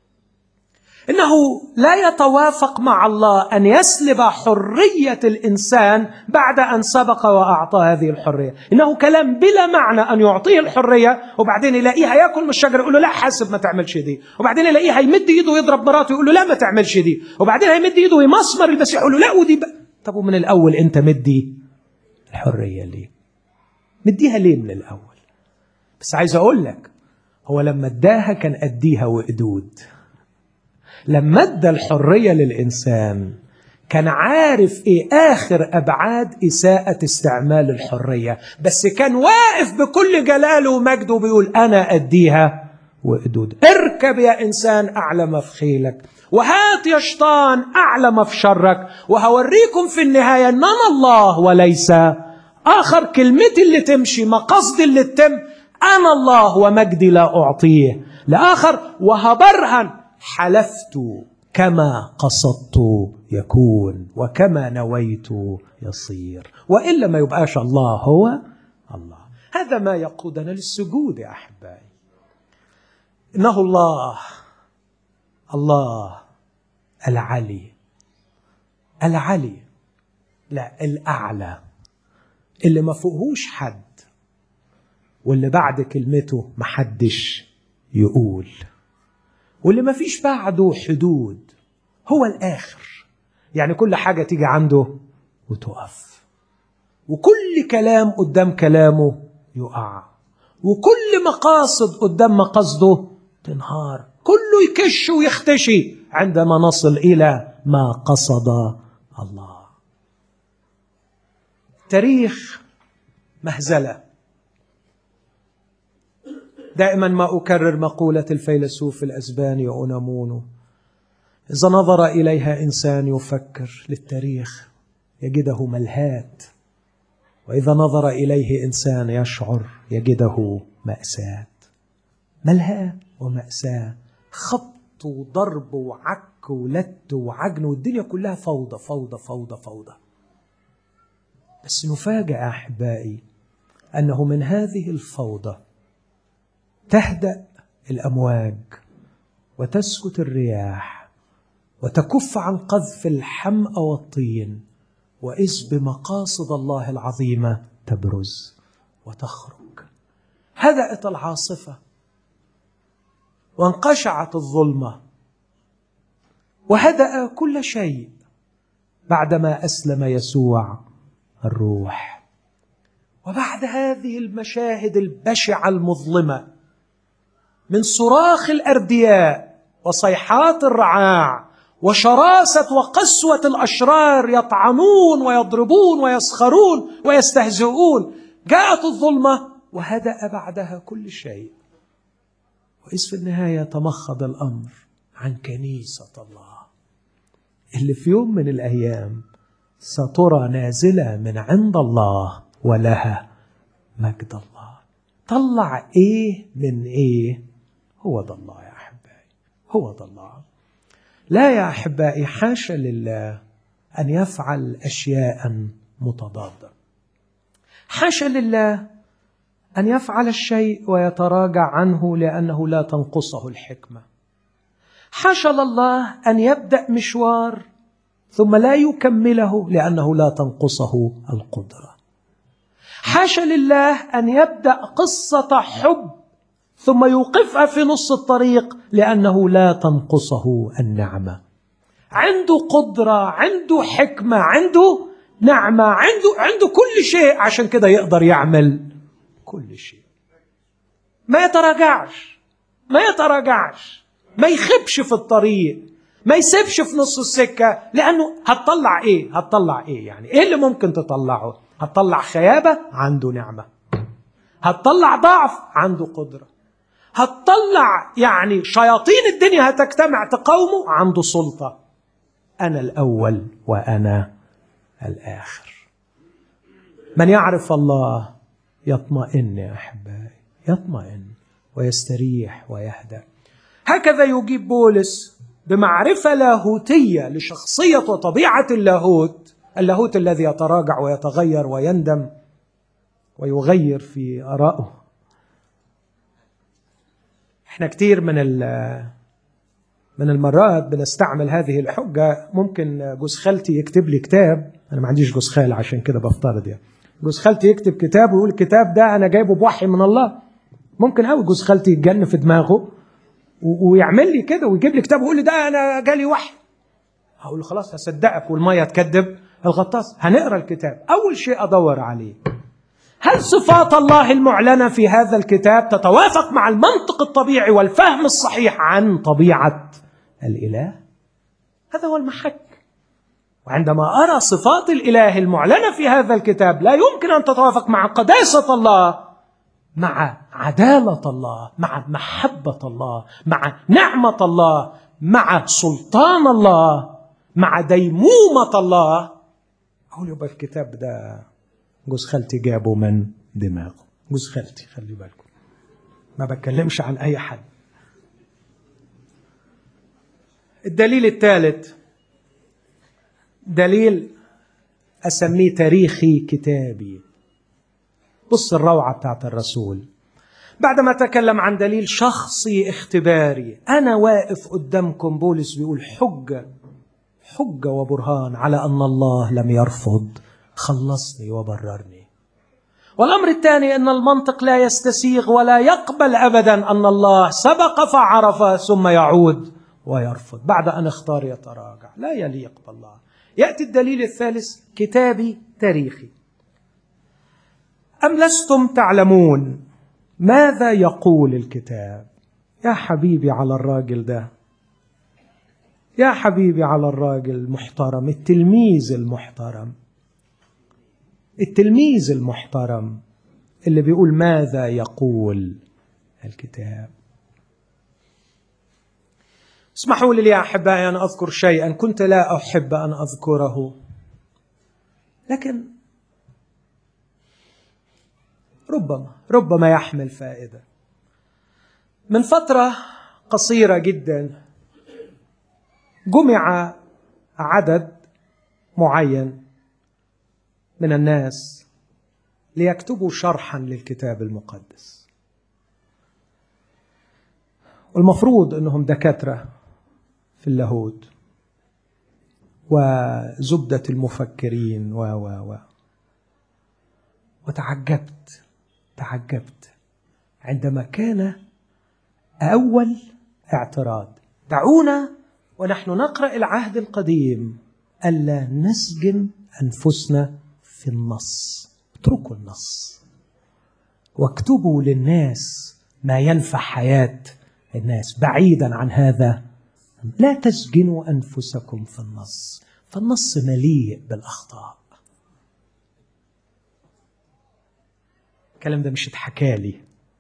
انه لا يتوافق مع الله ان يسلب حريه الانسان بعد ان سبق واعطى هذه الحريه انه كلام بلا معنى ان يعطيه الحريه وبعدين يلاقيه هياكل من الشجره يقول له لا حاسب ما تعملش دي وبعدين يلاقيه هيمد ايده ويضرب مراته يقول له لا ما تعملش دي وبعدين هيمد ايده ويمسمر المسيح يقول له لا ودي بقى. طب ومن الاول انت مدي الحريه ليه مديها ليه من الاول بس عايز اقول لك هو لما اداها كان اديها وقدود لما ادى الحريه للانسان كان عارف ايه اخر ابعاد اساءه استعمال الحريه بس كان واقف بكل جلاله ومجده وبيقول انا اديها وقدود اركب يا إنسان أعلى ما في خيلك وهات يا شيطان أعلى ما في شرك وهوريكم في النهاية أن أنا الله وليس آخر كلمتي اللي تمشي مقصدي اللي تتم أنا الله ومجدي لا أعطيه لآخر وهبرهن حلفت كما قصدت يكون وكما نويت يصير والا ما يبقاش الله هو الله هذا ما يقودنا للسجود يا احبائي انه الله الله العلي العلي لا الاعلى اللي ما فوقهوش حد واللي بعد كلمته محدش يقول واللي ما فيش بعده حدود هو الآخر يعني كل حاجة تيجي عنده وتقف وكل كلام قدام كلامه يقع وكل مقاصد قدام مقاصده تنهار كله يكش ويختشي عندما نصل إلى ما قصد الله تاريخ مهزله دائما ما أكرر مقولة الفيلسوف الأسباني أونامونو إذا نظر إليها إنسان يفكر للتاريخ يجده ملهات وإذا نظر إليه إنسان يشعر يجده مأساة ملهاة ومأساة خبط وضرب وعك ولت وعجن والدنيا كلها فوضى فوضى فوضى فوضى بس نفاجأ أحبائي أنه من هذه الفوضى تهدأ الأمواج وتسكت الرياح وتكف عن قذف الحمأ والطين وإذ بمقاصد الله العظيمة تبرز وتخرج هدأت العاصفة وانقشعت الظلمة وهدأ كل شيء بعدما أسلم يسوع الروح وبعد هذه المشاهد البشعة المظلمة من صراخ الاردياء وصيحات الرعاع وشراسه وقسوه الاشرار يطعنون ويضربون ويسخرون ويستهزئون جاءت الظلمه وهدا بعدها كل شيء واذ في النهايه تمخض الامر عن كنيسه الله اللي في يوم من الايام سترى نازله من عند الله ولها مجد الله طلع ايه من ايه هو ده الله يا احبائي هو ده الله لا يا احبائي حاشا لله ان يفعل اشياء متضاده حاشا لله ان يفعل الشيء ويتراجع عنه لانه لا تنقصه الحكمه حاشا لله ان يبدا مشوار ثم لا يكمله لانه لا تنقصه القدره حاشا لله ان يبدا قصه حب ثم يوقفها في نص الطريق لانه لا تنقصه النعمه عنده قدره عنده حكمه عنده نعمه عنده عنده كل شيء عشان كده يقدر يعمل كل شيء ما يتراجعش ما يتراجعش ما يخبش في الطريق ما يسيبش في نص السكة لأنه هتطلع إيه هتطلع إيه يعني إيه اللي ممكن تطلعه هتطلع خيابة عنده نعمة هتطلع ضعف عنده قدرة هتطلع يعني شياطين الدنيا هتجتمع تقاومه عنده سلطة أنا الأول وأنا الآخر من يعرف الله يطمئن يا أحبائي يطمئن ويستريح ويهدأ هكذا يجيب بولس بمعرفة لاهوتية لشخصية وطبيعة اللاهوت اللاهوت الذي يتراجع ويتغير ويندم ويغير في آرائه احنا كتير من من المرات بنستعمل هذه الحجة ممكن جوز خالتي يكتب لي كتاب أنا ما عنديش جوز خال عشان كده بفترض يعني جوز خالتي يكتب كتاب ويقول الكتاب ده أنا جايبه بوحي من الله ممكن قوي جوز خالتي يتجن في دماغه ويعمل لي كده ويجيب لي كتاب ويقول لي ده أنا جالي وحي هقول له خلاص هصدقك والمية تكذب الغطاس هنقرا الكتاب أول شيء أدور عليه هل صفات الله المعلنه في هذا الكتاب تتوافق مع المنطق الطبيعي والفهم الصحيح عن طبيعه الاله هذا هو المحك وعندما ارى صفات الاله المعلنه في هذا الكتاب لا يمكن ان تتوافق مع قداسه الله مع عداله الله مع محبه الله مع نعمه الله مع سلطان الله مع ديمومه الله اقول يبقى الكتاب ده جوز خالتي جابه من دماغه جوز خالتي خلي بالكم ما بتكلمش عن اي حد الدليل الثالث دليل اسميه تاريخي كتابي بص الروعه بتاعت الرسول بعدما تكلم عن دليل شخصي اختباري انا واقف قدامكم بولس بيقول حجه حجه وبرهان على ان الله لم يرفض خلصني وبررني والامر الثاني ان المنطق لا يستسيغ ولا يقبل ابدا ان الله سبق فعرف ثم يعود ويرفض بعد ان اختار يتراجع لا يليق بالله ياتي الدليل الثالث كتابي تاريخي ام لستم تعلمون ماذا يقول الكتاب يا حبيبي على الراجل ده يا حبيبي على الراجل المحترم التلميذ المحترم التلميذ المحترم اللي بيقول ماذا يقول الكتاب اسمحوا لي يا احبائي ان اذكر شيئا كنت لا احب ان اذكره لكن ربما ربما يحمل فائده من فتره قصيره جدا جمع عدد معين من الناس ليكتبوا شرحا للكتاب المقدس والمفروض انهم دكاتره في اللاهوت وزبده المفكرين و و و وتعجبت تعجبت عندما كان اول اعتراض دعونا ونحن نقرا العهد القديم الا نسجن انفسنا في النص اتركوا النص واكتبوا للناس ما ينفع حياه الناس بعيدا عن هذا لا تسجنوا انفسكم في النص فالنص مليء بالاخطاء الكلام ده مش اتحكى لي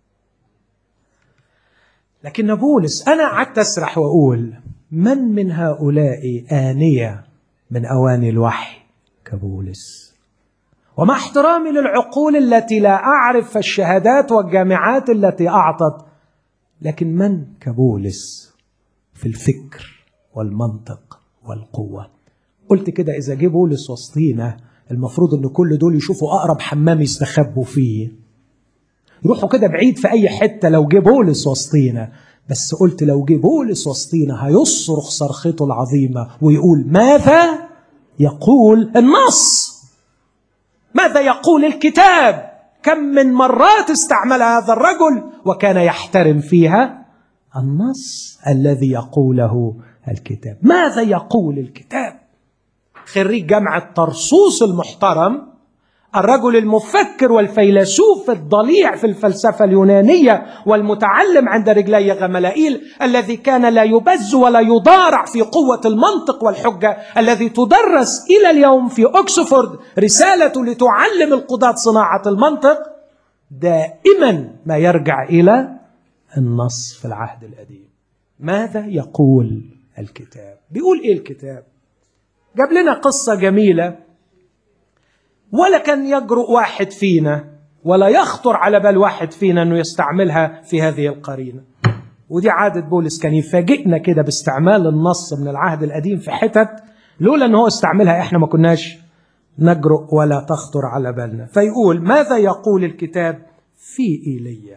لكن بولس انا قعدت اسرح واقول من من هؤلاء انيه من اواني الوحي كبولس ومع احترامي للعقول التي لا اعرف الشهادات والجامعات التي اعطت لكن من كبولس في الفكر والمنطق والقوه قلت كده اذا جه بولس وسطينا المفروض ان كل دول يشوفوا اقرب حمام يستخبوا فيه يروحوا كده بعيد في اي حته لو جه بولس وسطينا بس قلت لو جه بولس وسطينا هيصرخ صرخته العظيمه ويقول ماذا يقول النص ماذا يقول الكتاب كم من مرات استعمل هذا الرجل وكان يحترم فيها النص الذي يقوله الكتاب ماذا يقول الكتاب خريج جامعه طرسوس المحترم الرجل المفكر والفيلسوف الضليع في الفلسفة اليونانية والمتعلم عند رجلي غملائيل الذي كان لا يبز ولا يضارع في قوة المنطق والحجة الذي تدرس إلى اليوم في أكسفورد رسالة لتعلم القضاة صناعة المنطق دائما ما يرجع إلى النص في العهد القديم ماذا يقول الكتاب بيقول إيه الكتاب جاب لنا قصة جميلة ولا كان يجرؤ واحد فينا ولا يخطر على بال واحد فينا انه يستعملها في هذه القرينه ودي عادة بولس كان يفاجئنا كده باستعمال النص من العهد القديم في حتت لولا ان هو استعملها احنا ما كناش نجرؤ ولا تخطر على بالنا فيقول ماذا يقول الكتاب في ايليا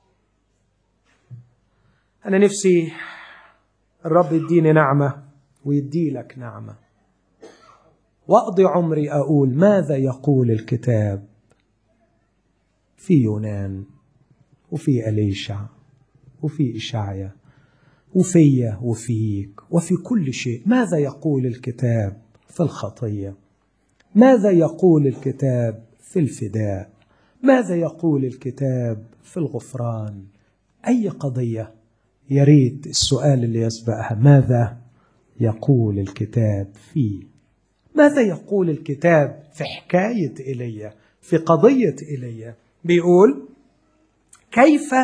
انا نفسي الرب يديني نعمه ويدي لك نعمه واقضي عمري اقول ماذا يقول الكتاب في يونان وفي اليشع وفي اشعيا وفيا وفيك وفي كل شيء ماذا يقول الكتاب في الخطيه ماذا يقول الكتاب في الفداء ماذا يقول الكتاب في الغفران اي قضيه يا ريت السؤال اللي يسبقها ماذا يقول الكتاب فيه ماذا يقول الكتاب في حكاية إيليا في قضية إيليا بيقول كيف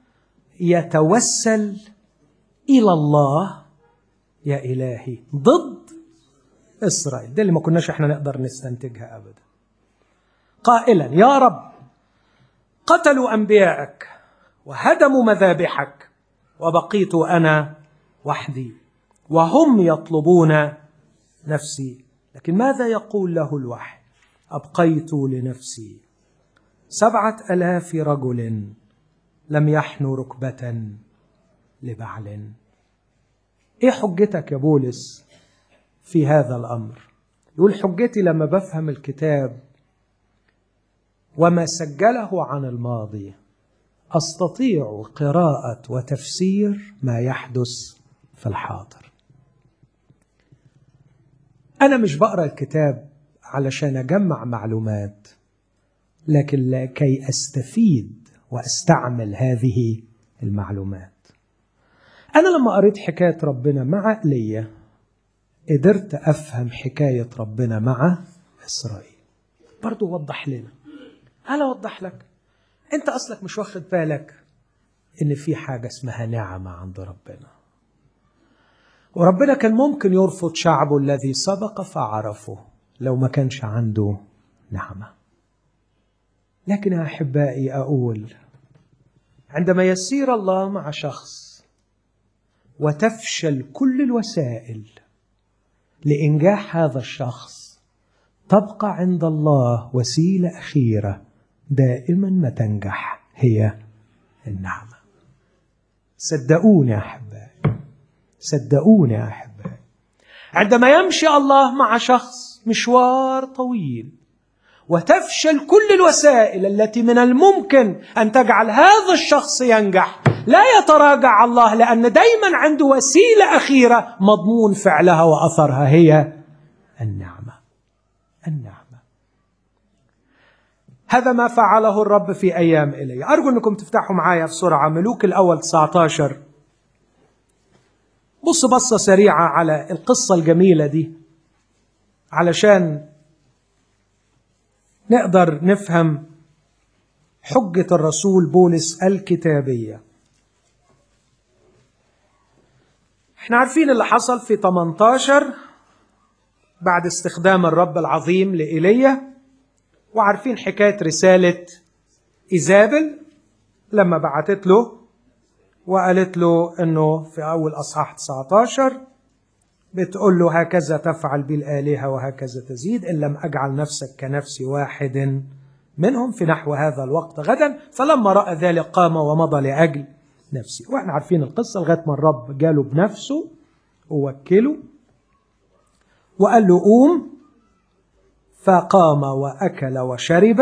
يتوسل الى الله يا الهي ضد اسرائيل ده اللي ما كناش احنا نقدر نستنتجها ابدا قائلا يا رب قتلوا انبياءك وهدموا مذابحك وبقيت انا وحدي وهم يطلبون نفسي لكن ماذا يقول له الوحي ابقيت لنفسي سبعه الاف رجل لم يحنوا ركبه لبعل ايه حجتك يا بولس في هذا الامر يقول حجتي لما بفهم الكتاب وما سجله عن الماضي استطيع قراءه وتفسير ما يحدث في الحاضر انا مش بقرا الكتاب علشان اجمع معلومات لكن لكي استفيد واستعمل هذه المعلومات انا لما قريت حكايه ربنا مع ايليا قدرت افهم حكايه ربنا مع اسرائيل برضو وضح لنا هل اوضح لك انت اصلك مش واخد بالك ان في حاجه اسمها نعمه عند ربنا وربنا كان ممكن يرفض شعبه الذي سبق فعرفه لو ما كانش عنده نعمه لكن يا احبائي اقول عندما يسير الله مع شخص وتفشل كل الوسائل لانجاح هذا الشخص تبقى عند الله وسيله اخيره دائما ما تنجح هي النعمه صدقوني يا احبائي صدقوني يا احبائي عندما يمشي الله مع شخص مشوار طويل وتفشل كل الوسائل التي من الممكن ان تجعل هذا الشخص ينجح لا يتراجع الله لان دايما عنده وسيله اخيره مضمون فعلها واثرها هي النعمه النعمه هذا ما فعله الرب في ايام الي ارجو انكم تفتحوا معايا بسرعه ملوك الاول 19 بص بصه سريعه على القصه الجميله دي علشان نقدر نفهم حجة الرسول بولس الكتابية احنا عارفين اللي حصل في 18 بعد استخدام الرب العظيم لإيليا وعارفين حكاية رسالة إيزابل لما بعتت له وقالت له انه في اول اصحاح 19 بتقول له هكذا تفعل بالآلهة وهكذا تزيد إن لم أجعل نفسك كنفس واحد منهم في نحو هذا الوقت غدا فلما رأى ذلك قام ومضى لأجل نفسه وإحنا عارفين القصة لغاية ما الرب جاله بنفسه ووكله وقال له قوم فقام وأكل وشرب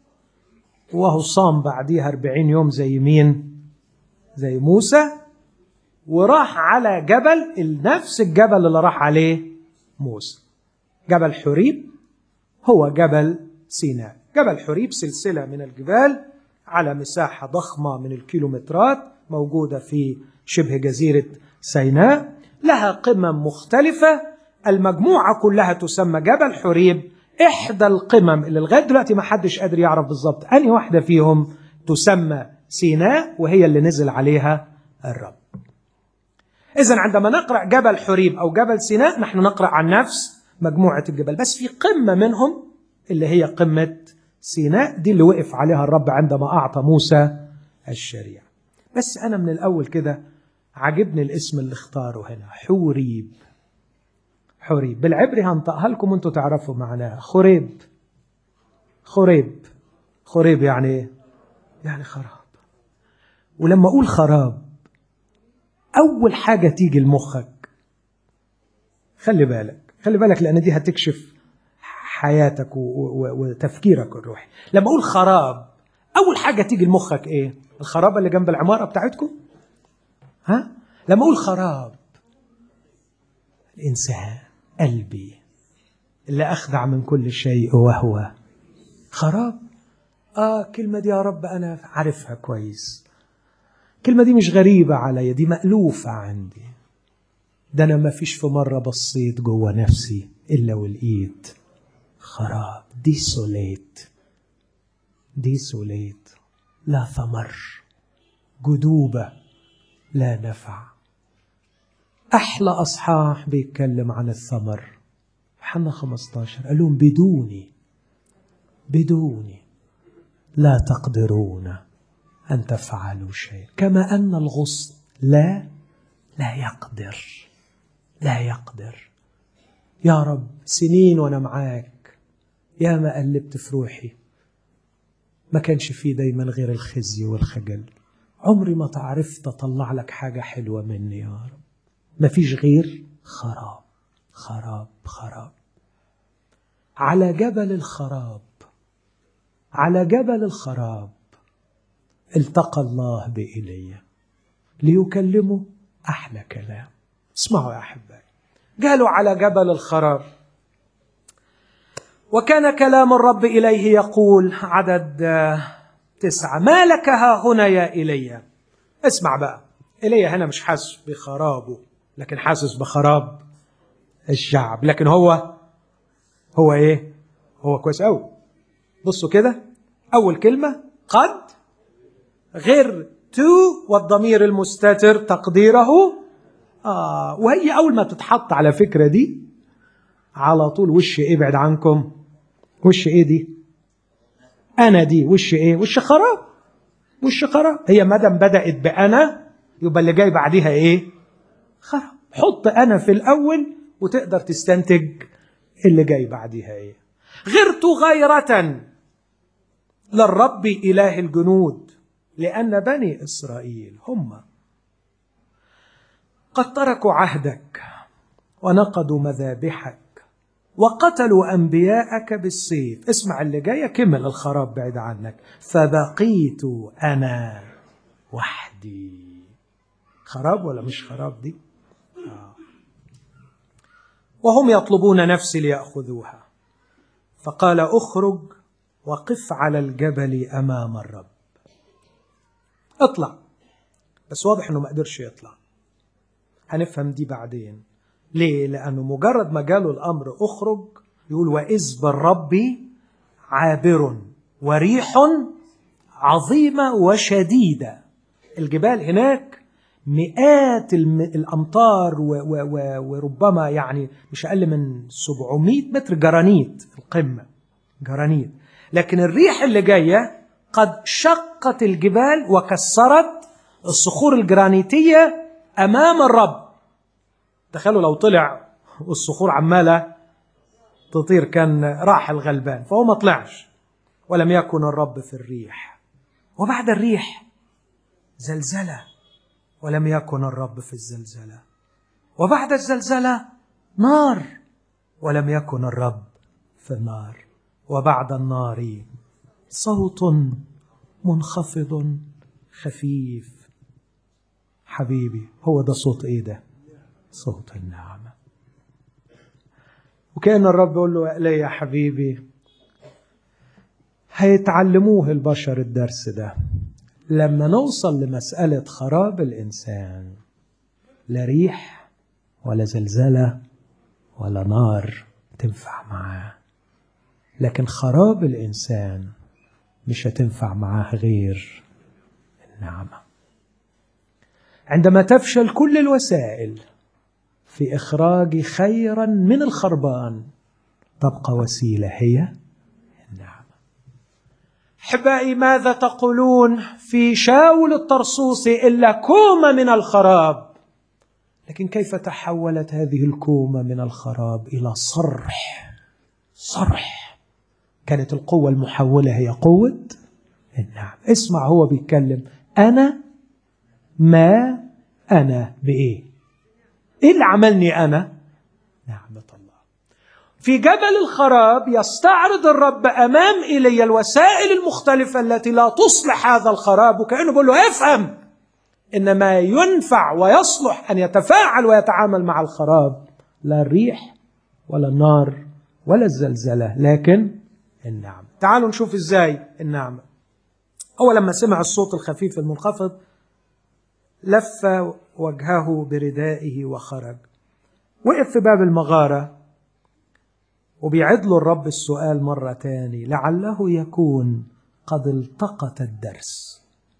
وهو صام بعديها أربعين يوم زي مين زي موسى وراح على جبل نفس الجبل اللي راح عليه موسى جبل حريب هو جبل سيناء جبل حريب سلسلة من الجبال على مساحة ضخمة من الكيلومترات موجودة في شبه جزيرة سيناء لها قمم مختلفة المجموعة كلها تسمى جبل حريب إحدى القمم اللي لغاية دلوقتي ما حدش قادر يعرف بالظبط أنهي واحدة فيهم تسمى سيناء وهي اللي نزل عليها الرب إذا عندما نقرأ جبل حريب أو جبل سيناء نحن نقرأ عن نفس مجموعة الجبال بس في قمة منهم اللي هي قمة سيناء دي اللي وقف عليها الرب عندما أعطى موسى الشريعة بس أنا من الأول كده عجبني الاسم اللي اختاره هنا حوريب حوريب بالعبري هنطقها لكم وانتوا تعرفوا معناها خريب خريب خريب يعني ايه؟ يعني خراب ولما اقول خراب اول حاجه تيجي لمخك خلي بالك خلي بالك لان دي هتكشف حياتك وتفكيرك الروحي لما اقول خراب اول حاجه تيجي لمخك ايه الخرابه اللي جنب العماره بتاعتكم ها لما اقول خراب الانسان قلبي اللي اخدع من كل شيء وهو خراب اه كلمه دي يا رب انا عارفها كويس الكلمة دي مش غريبة عليا دي مألوفة عندي ده أنا ما فيش في مرة بصيت جوه نفسي إلا ولقيت خراب ديسوليت ديسوليت لا ثمر جدوبة لا نفع أحلى أصحاح بيتكلم عن الثمر حنا 15 قال لهم بدوني بدوني لا تقدرون أن تفعلوا شيء كما أن الغصن لا لا يقدر لا يقدر يا رب سنين وأنا معاك يا ما قلبت في روحي ما كانش فيه دايما غير الخزي والخجل عمري ما تعرفت أطلع لك حاجة حلوة مني يا رب ما فيش غير خراب خراب خراب على جبل الخراب على جبل الخراب التقى الله بإيليا ليكلمه أحلى كلام اسمعوا يا أحبائي قالوا على جبل الخراب وكان كلام الرب إليه يقول عدد تسعة ما لك ها هنا يا إيليا اسمع بقى إيليا هنا مش حاسس بخرابه لكن حاسس بخراب الشعب لكن هو هو ايه هو كويس قوي بصوا كده اول كلمه قد غير تو والضمير المستتر تقديره آه وهي اول ما تتحط على فكره دي على طول وش ايه بعد عنكم وش ايه دي انا دي وش ايه وش خراب وش خراب هي مادام بدات بانا يبقى اللي جاي بعديها ايه خراب حط انا في الاول وتقدر تستنتج اللي جاي بعديها ايه غرت غيرة للرب إله الجنود لأن بني إسرائيل هم قد تركوا عهدك ونقضوا مذابحك وقتلوا أنبياءك بالسيف اسمع اللي جاي كمل الخراب بعيد عنك فبقيت أنا وحدي خراب ولا مش خراب دي آه. وهم يطلبون نفسي ليأخذوها فقال اخرج وقف على الجبل أمام الرب اطلع بس واضح انه ما قدرش يطلع هنفهم دي بعدين ليه لانه مجرد ما جاله الامر اخرج يقول واذ بالرب عابر وريح عظيمه وشديده الجبال هناك مئات الامتار و و و وربما يعني مش اقل من 700 متر جرانيت القمه جرانيت لكن الريح اللي جايه قد شقت الجبال وكسرت الصخور الجرانيتيه امام الرب تخيلوا لو طلع والصخور عماله تطير كان راح الغلبان فهو ما طلعش ولم يكن الرب في الريح وبعد الريح زلزله ولم يكن الرب في الزلزله وبعد الزلزله نار ولم يكن الرب في النار وبعد النار صوت منخفض خفيف حبيبي هو ده صوت ايه ده صوت النعمه وكان الرب يقول له لي يا حبيبي هيتعلموه البشر الدرس ده لما نوصل لمسألة خراب الإنسان لا ريح ولا زلزلة ولا نار تنفع معاه لكن خراب الإنسان مش هتنفع معاه غير النعمة عندما تفشل كل الوسائل في إخراج خيرا من الخربان تبقى وسيلة هي النعمة أحبائي ماذا تقولون في شاول الطرسوسي إلا كومة من الخراب لكن كيف تحولت هذه الكومة من الخراب إلى صرح صرح كانت القوة المحولة هي قوة النعم اسمع هو بيتكلم أنا ما أنا بإيه إيه اللي عملني أنا نعمة الله في جبل الخراب يستعرض الرب أمام إلي الوسائل المختلفة التي لا تصلح هذا الخراب وكأنه بيقول له افهم إن ما ينفع ويصلح أن يتفاعل ويتعامل مع الخراب لا الريح ولا النار ولا الزلزلة لكن النعمة تعالوا نشوف إزاي النعمة هو لما سمع الصوت الخفيف المنخفض لف وجهه بردائه وخرج وقف في باب المغارة وبيعد له الرب السؤال مرة تاني لعله يكون قد التقط الدرس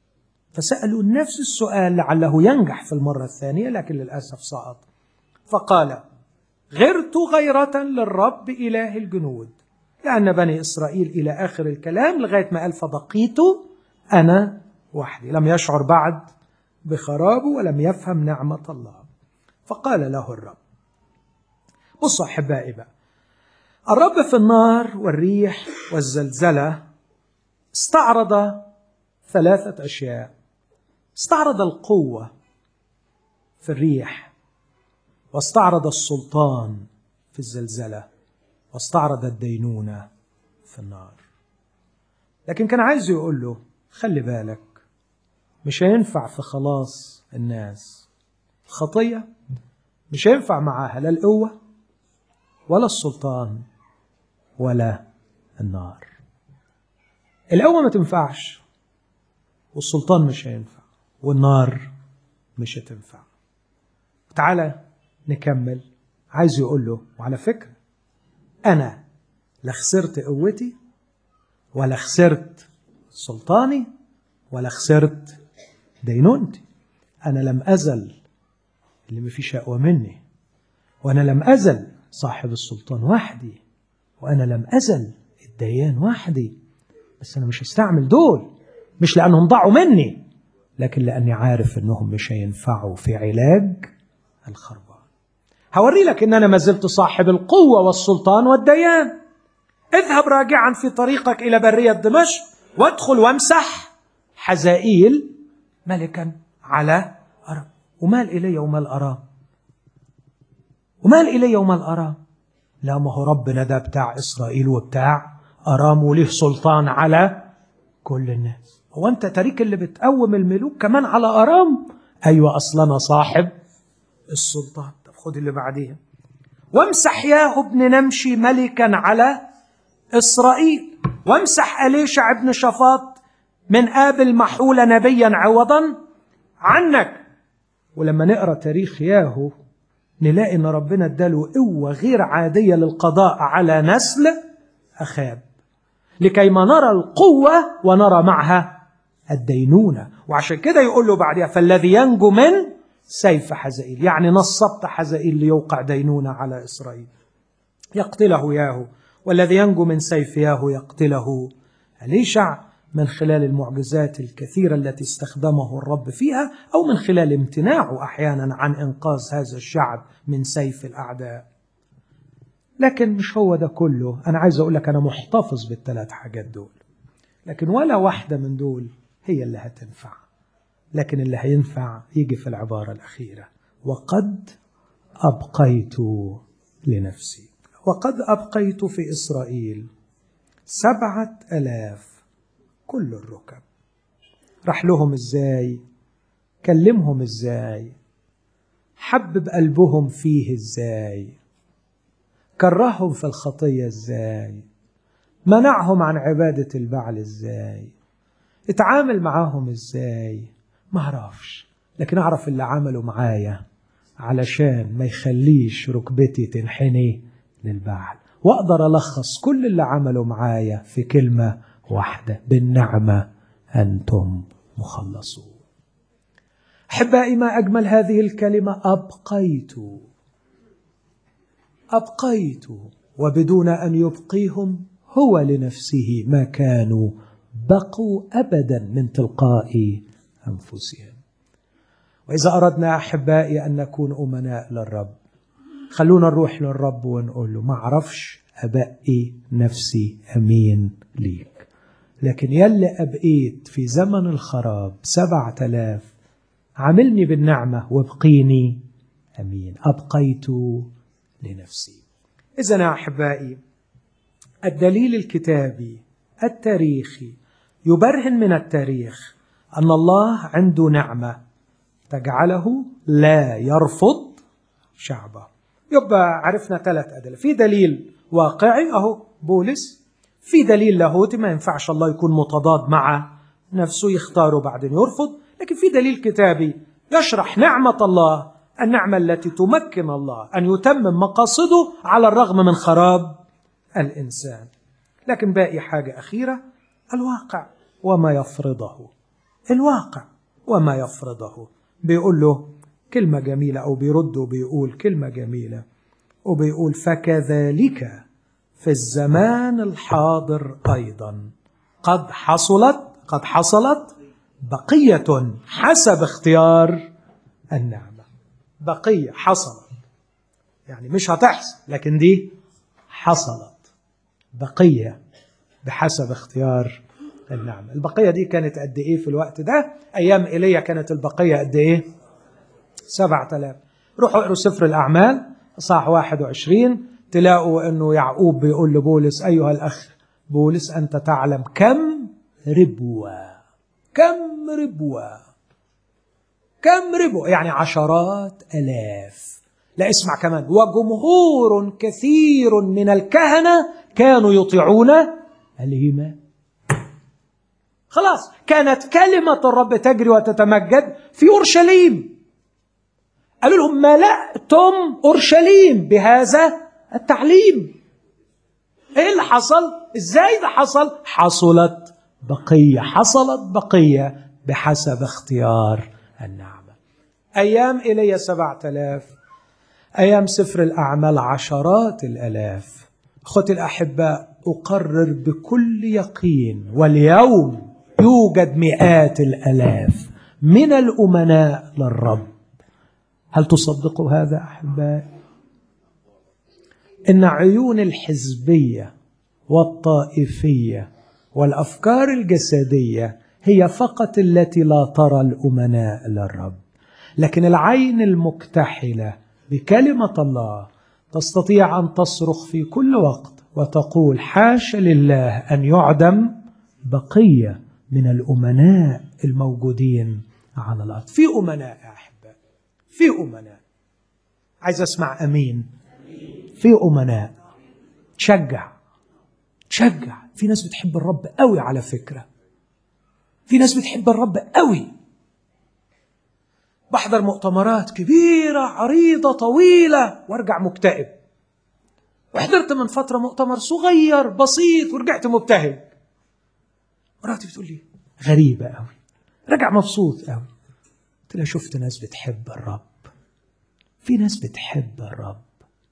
فسألوا نفس السؤال لعله ينجح في المرة الثانية لكن للأسف سقط فقال غرت غيرة للرب إله الجنود لأن بني إسرائيل إلى آخر الكلام لغاية ما قال فبقيت أنا وحدي لم يشعر بعد بخرابه ولم يفهم نعمة الله فقال له الرب بصوا أحبائي بقى الرب في النار والريح والزلزلة استعرض ثلاثة أشياء استعرض القوة في الريح واستعرض السلطان في الزلزلة واستعرض الدينونة في النار لكن كان عايز يقول له خلي بالك مش هينفع في خلاص الناس الخطية مش هينفع معاها لا القوة ولا السلطان ولا النار القوة ما تنفعش والسلطان مش هينفع والنار مش هتنفع تعالى نكمل عايز يقول له وعلى فكرة أنا لا خسرت قوتي ولا خسرت سلطاني ولا خسرت دينونتي أنا لم أزل اللي مفيش أقوى مني وأنا لم أزل صاحب السلطان وحدي وأنا لم أزل الديان وحدي بس أنا مش هستعمل دول مش لأنهم ضاعوا مني لكن لأني عارف أنهم مش هينفعوا في علاج الخربان هوري لك أن أنا ما زلت صاحب القوة والسلطان والديان اذهب راجعا في طريقك إلى برية دمشق وادخل وامسح حزائيل ملكا على أرام ومال إلي ومال أرام ومال إلي ومال أرام لا ما هو ربنا ده بتاع إسرائيل وبتاع أرام وله سلطان على كل الناس هو أنت تريك اللي بتقوم الملوك كمان على أرام أيوة أصلا صاحب السلطان طب خد اللي بعديها وامسح ياهو ابن نمشي ملكا على إسرائيل وامسح أليشع ابن شفاط من آبل محول نبيا عوضا عنك ولما نقرا تاريخ ياهو نلاقي ان ربنا اداله قوه غير عاديه للقضاء على نسل اخاب لكي ما نرى القوه ونرى معها الدينونه وعشان كده يقول له بعدها فالذي ينجو من سيف حزائيل يعني نصبت حزائيل ليوقع دينونه على اسرائيل يقتله ياهو والذي ينجو من سيف ياهو يقتله أليشع من خلال المعجزات الكثيرة التي استخدمه الرب فيها أو من خلال امتناعه أحيانا عن إنقاذ هذا الشعب من سيف الأعداء لكن مش هو ده كله أنا عايز أقول لك أنا محتفظ بالثلاث حاجات دول لكن ولا واحدة من دول هي اللي هتنفع لكن اللي هينفع يجي في العبارة الأخيرة وقد أبقيت لنفسي وقد أبقيت في إسرائيل سبعة ألاف كل الركب راح لهم إزاي كلمهم إزاي حبب قلبهم فيه إزاي كرههم في الخطية إزاي منعهم عن عبادة البعل إزاي اتعامل معاهم إزاي ما أعرفش لكن أعرف اللي عملوا معايا علشان ما يخليش ركبتي تنحني للبعل واقدر الخص كل اللي عمله معايا في كلمه واحده بالنعمه انتم مخلصون احبائي ما اجمل هذه الكلمه ابقيت ابقيت وبدون ان يبقيهم هو لنفسه ما كانوا بقوا ابدا من تلقاء انفسهم واذا اردنا احبائي ان نكون امناء للرب خلونا نروح للرب ونقول له ما اعرفش ابقي نفسي امين ليك لكن يلي ابقيت في زمن الخراب سبعة آلاف عاملني بالنعمة وابقيني امين ابقيت لنفسي اذا يا احبائي الدليل الكتابي التاريخي يبرهن من التاريخ ان الله عنده نعمه تجعله لا يرفض شعبه يبقى عرفنا ثلاث أدلة في دليل واقعي أهو بولس في دليل لاهوتي ما ينفعش الله يكون متضاد مع نفسه يختاره بعدين يرفض لكن في دليل كتابي يشرح نعمة الله النعمة التي تمكن الله أن يتمم مقاصده على الرغم من خراب الإنسان لكن باقي حاجة أخيرة الواقع وما يفرضه الواقع وما يفرضه بيقول له كلمة جميلة أو بيرد وبيقول كلمة جميلة وبيقول فكذلك في الزمان الحاضر أيضا قد حصلت قد حصلت بقية حسب اختيار النعمة بقية حصلت يعني مش هتحصل لكن دي حصلت بقية بحسب اختيار النعمة البقية دي كانت قد ايه في الوقت ده ايام ايليا كانت البقية قد ايه سبعة آلاف روحوا اقروا سفر الأعمال صح 21 تلاقوا أنه يعقوب بيقول لبولس أيها الأخ بولس أنت تعلم كم ربوة كم ربوة كم ربوة يعني عشرات ألاف لا اسمع كمان وجمهور كثير من الكهنة كانوا يطيعون الإيمان خلاص كانت كلمة الرب تجري وتتمجد في أورشليم قالوا لهم ملأتم أورشليم بهذا التعليم ايه اللي حصل ازاي ده حصل حصلت بقية حصلت بقية بحسب اختيار النعمة أيام إلي سبعة آلاف أيام سفر الأعمال عشرات الألاف أخوتي الأحباء أقرر بكل يقين واليوم يوجد مئات الألاف من الأمناء للرب هل تصدقوا هذا أحبائي إن عيون الحزبية والطائفية والأفكار الجسدية هي فقط التي لا ترى الأمناء للرب لكن العين المكتحلة بكلمة الله تستطيع أن تصرخ في كل وقت وتقول حاش لله أن يعدم بقية من الأمناء الموجودين على الأرض في أمناء يا أحباء في أمناء عايز أسمع أمين في أمناء تشجع تشجع في ناس بتحب الرب قوي على فكرة في ناس بتحب الرب قوي بحضر مؤتمرات كبيرة عريضة طويلة وارجع مكتئب وحضرت من فترة مؤتمر صغير بسيط ورجعت مبتهج مراتي بتقول لي غريبة قوي رجع مبسوط قوي قلت لها شفت ناس بتحب الرب في ناس بتحب الرب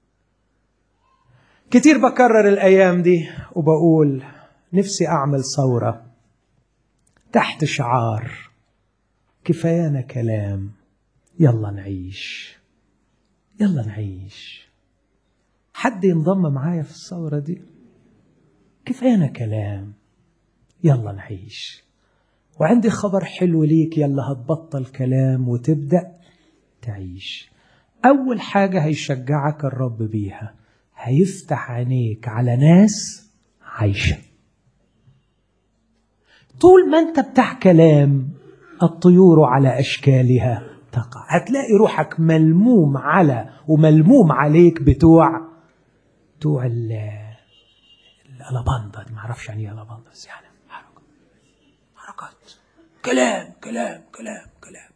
كتير بكرر الأيام دي وبقول نفسي أعمل ثورة تحت شعار كفايانا كلام يلا نعيش يلا نعيش حد ينضم معايا في الثورة دي كفايانا كلام يلا نعيش وعندي خبر حلو ليك يلا هتبطل كلام وتبدأ تعيش أول حاجة هيشجعك الرب بيها هيفتح عينيك على ناس عايشة طول ما انت بتاع كلام الطيور على أشكالها تقع هتلاقي روحك ملموم على وملموم عليك بتوع بتوع الالاباندا ما اعرفش يعني ايه الاباندا بس يعني حركة حركات كلام كلام كلام كلام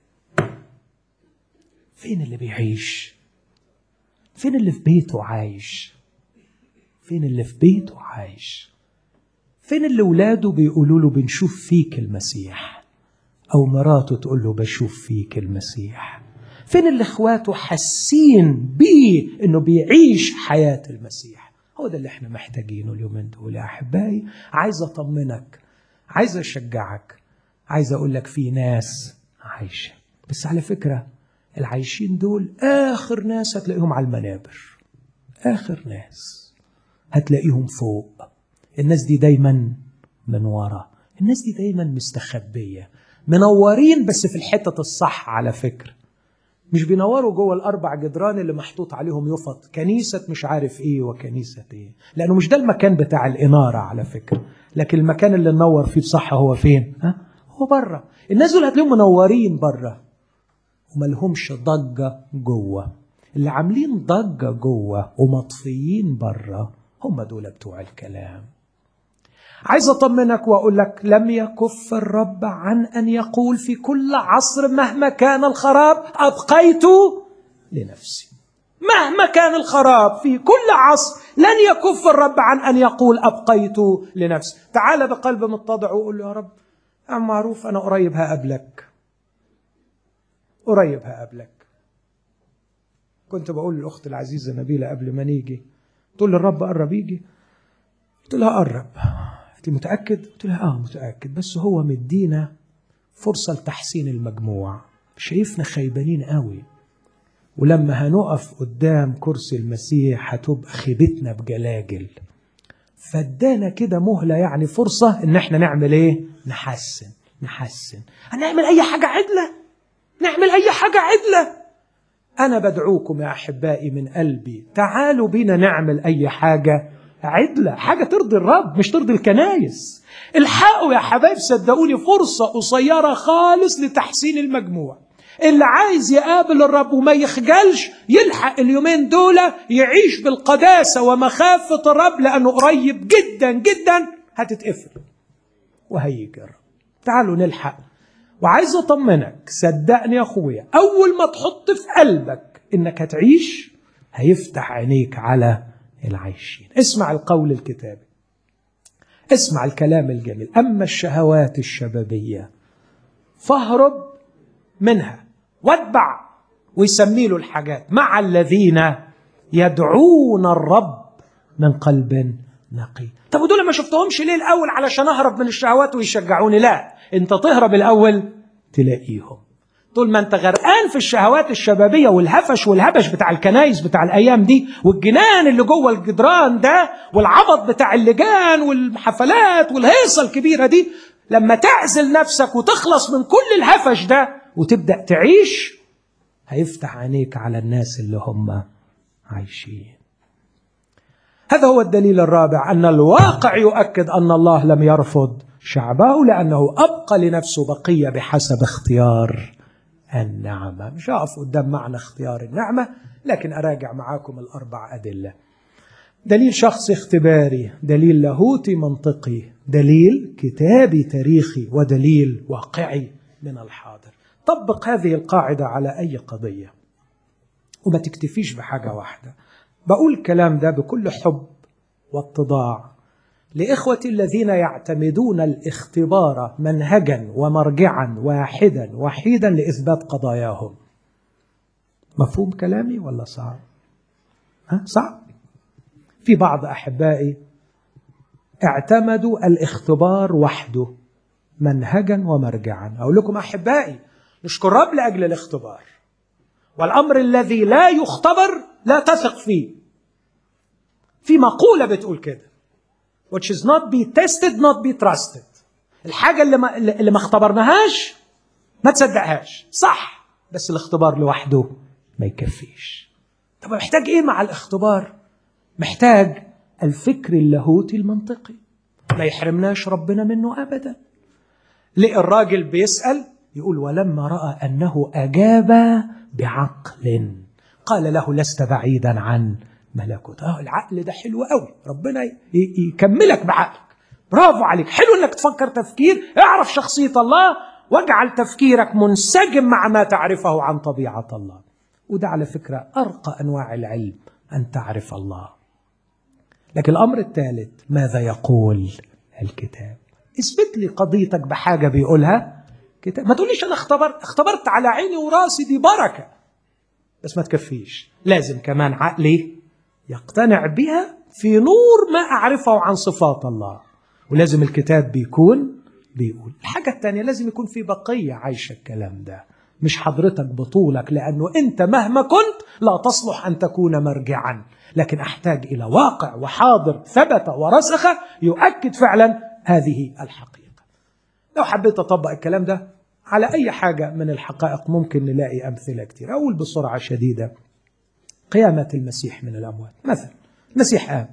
فين اللي بيعيش فين اللي في بيته عايش فين اللي في بيته عايش فين اللي ولاده بيقولوا له بنشوف فيك المسيح او مراته تقول له بشوف فيك المسيح فين اللي اخواته حاسين بيه انه بيعيش حياه المسيح هو ده اللي احنا محتاجينه اليومين دول يا احبائي عايز اطمنك عايز اشجعك عايز اقول لك في ناس عايشه بس على فكره العايشين دول اخر ناس هتلاقيهم على المنابر اخر ناس هتلاقيهم فوق الناس دي دايما من ورا الناس دي دايما مستخبيه منورين بس في الحتة الصح على فكرة مش بينوروا جوه الأربع جدران اللي محطوط عليهم يفط كنيسة مش عارف إيه وكنيسة إيه لأنه مش ده المكان بتاع الإنارة على فكرة لكن المكان اللي ننور فيه بصح هو فين؟ ها؟ هو بره الناس دول هتلاقيهم منورين بره وملهمش ضجة جوه اللي عاملين ضجة جوه ومطفيين بره هم دول بتوع الكلام عايز اطمنك واقول لك لم يكف الرب عن ان يقول في كل عصر مهما كان الخراب ابقيت لنفسي مهما كان الخراب في كل عصر لن يكف الرب عن ان يقول ابقيت لنفسي تعال بقلب متضع وقول له يا رب يا معروف انا قريب هقابلك قريب هقابلك كنت بقول للاخت العزيزه نبيله قبل ما نيجي تقول لي الرب قرب يجي قلت لها قرب قلت لي متاكد قلت لها اه متاكد بس هو مدينا فرصه لتحسين المجموع شايفنا خيبانين قوي ولما هنقف قدام كرسي المسيح هتبقى خيبتنا بجلاجل فادانا كده مهلة يعني فرصة ان احنا نعمل ايه نحسن نحسن هنعمل اي حاجة عدلة نعمل اي حاجة عدلة انا بدعوكم يا احبائي من قلبي تعالوا بينا نعمل اي حاجة عدلة حاجة ترضي الرب مش ترضي الكنايس الحقوا يا حبايب صدقوني فرصة قصيرة خالص لتحسين المجموع اللي عايز يقابل الرب وما يخجلش يلحق اليومين دول يعيش بالقداسة ومخافة الرب لأنه قريب جدا جدا هتتقفل وهيجي الرب تعالوا نلحق وعايز أطمنك صدقني يا أخويا أول ما تحط في قلبك إنك هتعيش هيفتح عينيك على العايشين اسمع القول الكتابي اسمع الكلام الجميل أما الشهوات الشبابية فاهرب منها واتبع ويسمي له الحاجات مع الذين يدعون الرب من قلب نقي طب ودول ما شفتهمش ليه الاول علشان اهرب من الشهوات ويشجعوني لا انت تهرب الاول تلاقيهم طول ما انت غرقان في الشهوات الشبابيه والهفش والهبش بتاع الكنايس بتاع الايام دي والجنان اللي جوه الجدران ده والعبط بتاع اللجان والحفلات والهيصه الكبيره دي لما تعزل نفسك وتخلص من كل الهفش ده وتبدا تعيش هيفتح عينيك على الناس اللي هم عايشين هذا هو الدليل الرابع ان الواقع يؤكد ان الله لم يرفض شعبه لانه ابقى لنفسه بقيه بحسب اختيار النعمه مش هقف قدام معنى اختيار النعمه لكن اراجع معاكم الاربع ادله دليل شخصي اختباري دليل لاهوتي منطقي دليل كتابي تاريخي ودليل واقعي من الحاضر طبق هذه القاعدة على أي قضية وما تكتفيش بحاجة واحدة بقول الكلام ده بكل حب واتضاع لإخوتي الذين يعتمدون الاختبار منهجا ومرجعا واحدا وحيدا لإثبات قضاياهم مفهوم كلامي ولا صعب؟ ها صعب؟ في بعض أحبائي اعتمدوا الاختبار وحده منهجا ومرجعا أقول لكم أحبائي نشكر الرب لأجل الاختبار والأمر الذي لا يختبر لا تثق فيه في مقولة بتقول كده which is not be tested not be trusted الحاجة اللي ما, اللي ما اختبرناهاش ما تصدقهاش صح بس الاختبار لوحده ما يكفيش طب محتاج ايه مع الاختبار محتاج الفكر اللاهوتي المنطقي ما يحرمناش ربنا منه ابدا لقى الراجل بيسأل يقول ولما رأى أنه أجاب بعقل قال له لست بعيدا عن ملكوت اه العقل ده حلو قوي ربنا يكملك بعقلك برافو عليك حلو انك تفكر تفكير اعرف شخصية الله واجعل تفكيرك منسجم مع ما تعرفه عن طبيعة الله وده على فكرة أرقى أنواع العلم أن تعرف الله لكن الأمر الثالث ماذا يقول الكتاب اثبت لي قضيتك بحاجة بيقولها كتاب ما تقوليش أنا اختبرت اختبرت على عيني وراسي دي بركة بس ما تكفيش لازم كمان عقلي يقتنع بها في نور ما أعرفه عن صفات الله ولازم الكتاب بيكون بيقول الحاجة الثانية لازم يكون في بقية عايشة الكلام ده مش حضرتك بطولك لأنه أنت مهما كنت لا تصلح أن تكون مرجعا لكن أحتاج إلى واقع وحاضر ثبت ورسخ يؤكد فعلا هذه الحقيقة لو حبيت أطبق الكلام ده على أي حاجة من الحقائق ممكن نلاقي أمثلة كتير أقول بسرعة شديدة قيامة المسيح من الأموات مثلا المسيح قام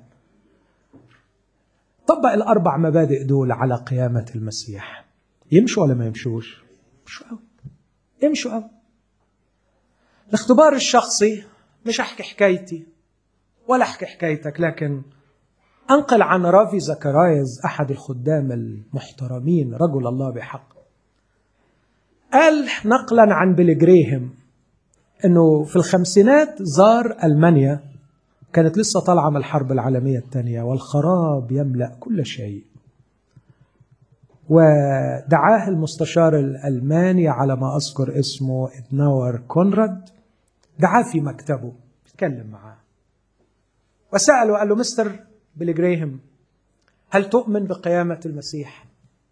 طبق الأربع مبادئ دول على قيامة المسيح يمشوا ولا ما يمشوش؟ يمشوا قوي يمشوا قوي الاختبار الشخصي مش أحكي حكايتي ولا أحكي حكايتك لكن أنقل عن رافي زكرايز أحد الخدام المحترمين رجل الله بحق قال نقلا عن بيلجريهم انه في الخمسينات زار المانيا كانت لسه طالعه من الحرب العالميه الثانيه والخراب يملا كل شيء ودعاه المستشار الألماني على ما أذكر اسمه إدناور كونراد دعاه في مكتبه اتكلم معاه وسأله قال له مستر بيلي جريهم هل تؤمن بقيامة المسيح؟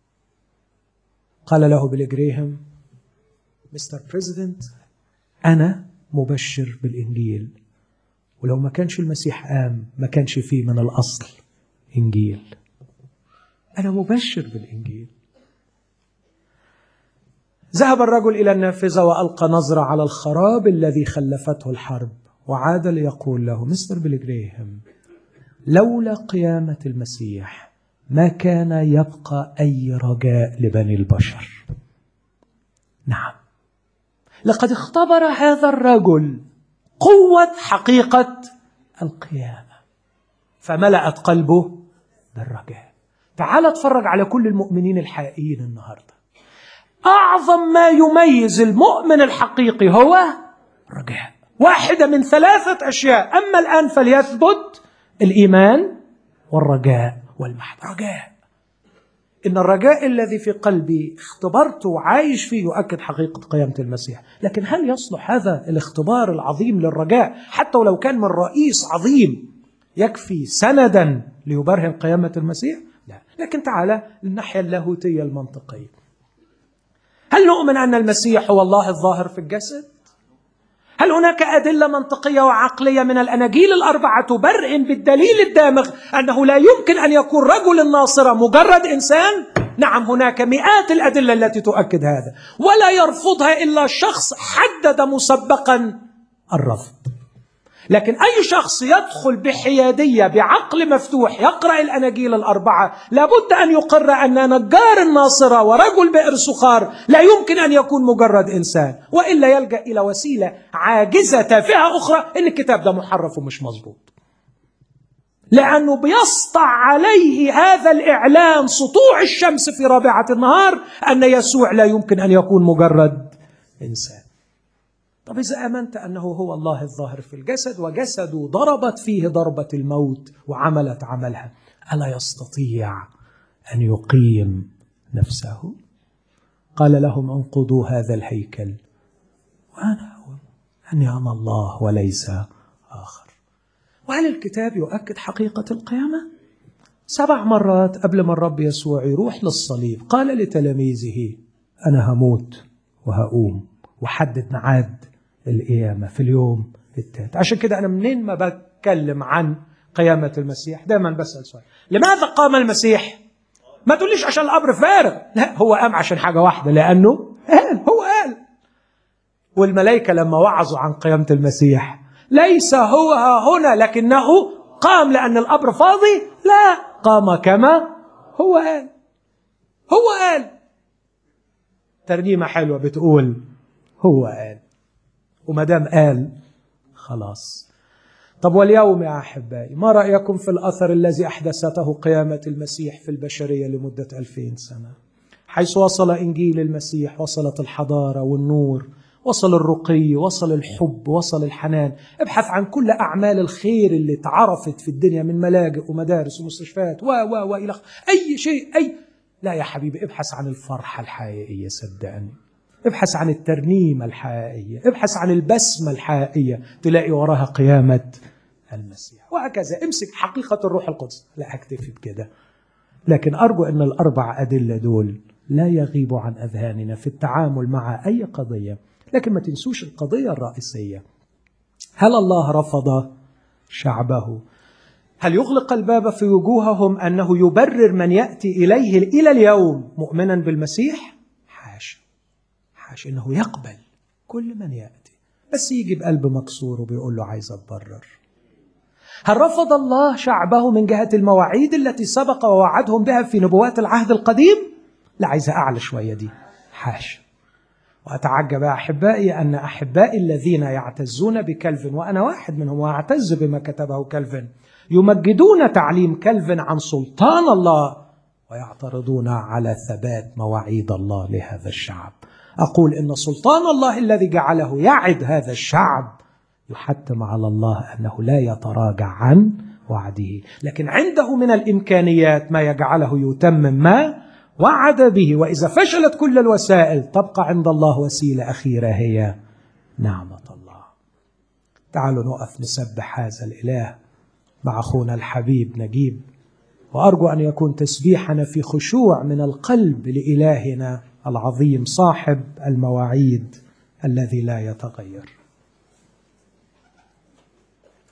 قال له بيلي جريهم مستر بريزيدنت أنا مبشر بالإنجيل ولو ما كانش المسيح قام ما كانش فيه من الأصل إنجيل أنا مبشر بالإنجيل ذهب الرجل إلى النافذة وألقى نظرة على الخراب الذي خلفته الحرب وعاد ليقول له مستر بلجريهم لولا قيامة المسيح ما كان يبقى أي رجاء لبني البشر نعم لقد اختبر هذا الرجل قوة حقيقة القيامة فملأت قلبه بالرجاء تعال اتفرج على كل المؤمنين الحقيقيين النهارده اعظم ما يميز المؤمن الحقيقي هو رجاء واحده من ثلاثه اشياء اما الان فليثبت الايمان والرجاء والمحبه رجاء ان الرجاء الذي في قلبي اختبرته وعايش فيه يؤكد حقيقه قيامه المسيح لكن هل يصلح هذا الاختبار العظيم للرجاء حتى ولو كان من رئيس عظيم يكفي سندا ليبرهن قيامه المسيح لا لكن تعالى للناحيه اللاهوتيه المنطقيه هل نؤمن ان المسيح هو الله الظاهر في الجسد هل هناك ادله منطقيه وعقليه من الاناجيل الاربعه تبرهن بالدليل الدامغ انه لا يمكن ان يكون رجل الناصره مجرد انسان نعم هناك مئات الادله التي تؤكد هذا ولا يرفضها الا شخص حدد مسبقا الرفض لكن أي شخص يدخل بحيادية بعقل مفتوح يقرأ الأناجيل الأربعة لابد أن يقر أن نجار الناصرة ورجل بئر سخار لا يمكن أن يكون مجرد إنسان وإلا يلجأ إلى وسيلة عاجزة تافهة أخرى إن الكتاب ده محرف ومش مظبوط لأنه بيسطع عليه هذا الإعلان سطوع الشمس في رابعة النهار أن يسوع لا يمكن أن يكون مجرد إنسان طب إذا آمنت أنه هو الله الظاهر في الجسد وجسده ضربت فيه ضربة الموت وعملت عملها ألا يستطيع أن يقيم نفسه قال لهم انقضوا هذا الهيكل وأنا أقول أني أنا الله وليس آخر وهل الكتاب يؤكد حقيقة القيامة؟ سبع مرات قبل ما الرب يسوع يروح للصليب قال لتلاميذه أنا هموت وهقوم وحدد ميعاد القيامة في اليوم التالت عشان كده أنا منين ما بتكلم عن قيامة المسيح دايما بسأل سؤال لماذا قام المسيح ما تقوليش عشان القبر فارغ لا هو قام عشان حاجة واحدة لأنه قال هو قال والملائكة لما وعظوا عن قيامة المسيح ليس هو ها هنا لكنه قام لأن القبر فاضي لا قام كما هو قال هو قال ترنيمة حلوة بتقول هو قال وما دام قال خلاص طب واليوم يا احبائي ما رايكم في الاثر الذي احدثته قيامه المسيح في البشريه لمده ألفين سنه حيث وصل انجيل المسيح وصلت الحضاره والنور وصل الرقي وصل الحب وصل الحنان ابحث عن كل اعمال الخير اللي اتعرفت في الدنيا من ملاجئ ومدارس ومستشفيات و و والى اي شيء اي لا يا حبيبي ابحث عن الفرحه الحقيقيه صدقني ابحث عن الترنيمة الحقيقية ابحث عن البسمة الحقيقية تلاقي وراها قيامة المسيح وهكذا امسك حقيقة الروح القدس لا أكتفي بكده لكن أرجو أن الأربع أدلة دول لا يغيبوا عن أذهاننا في التعامل مع أي قضية لكن ما تنسوش القضية الرئيسية هل الله رفض شعبه هل يغلق الباب في وجوههم أنه يبرر من يأتي إليه إلى اليوم مؤمنا بالمسيح حاش انه يقبل كل من ياتي بس يجي بقلب مكسور وبيقول له عايز اتبرر هل رفض الله شعبه من جهه المواعيد التي سبق ووعدهم بها في نبوات العهد القديم لا عايزه اعلى شويه دي حاشا واتعجب يا احبائي ان احبائي الذين يعتزون بكلفن وانا واحد منهم واعتز بما كتبه كلفن يمجدون تعليم كلفن عن سلطان الله ويعترضون على ثبات مواعيد الله لهذا الشعب اقول ان سلطان الله الذي جعله يعد هذا الشعب يحتم على الله انه لا يتراجع عن وعده لكن عنده من الامكانيات ما يجعله يتمم ما وعد به واذا فشلت كل الوسائل تبقى عند الله وسيله اخيره هي نعمه الله تعالوا نقف نسبح هذا الاله مع اخونا الحبيب نجيب وارجو ان يكون تسبيحنا في خشوع من القلب لالهنا العظيم صاحب المواعيد الذي لا يتغير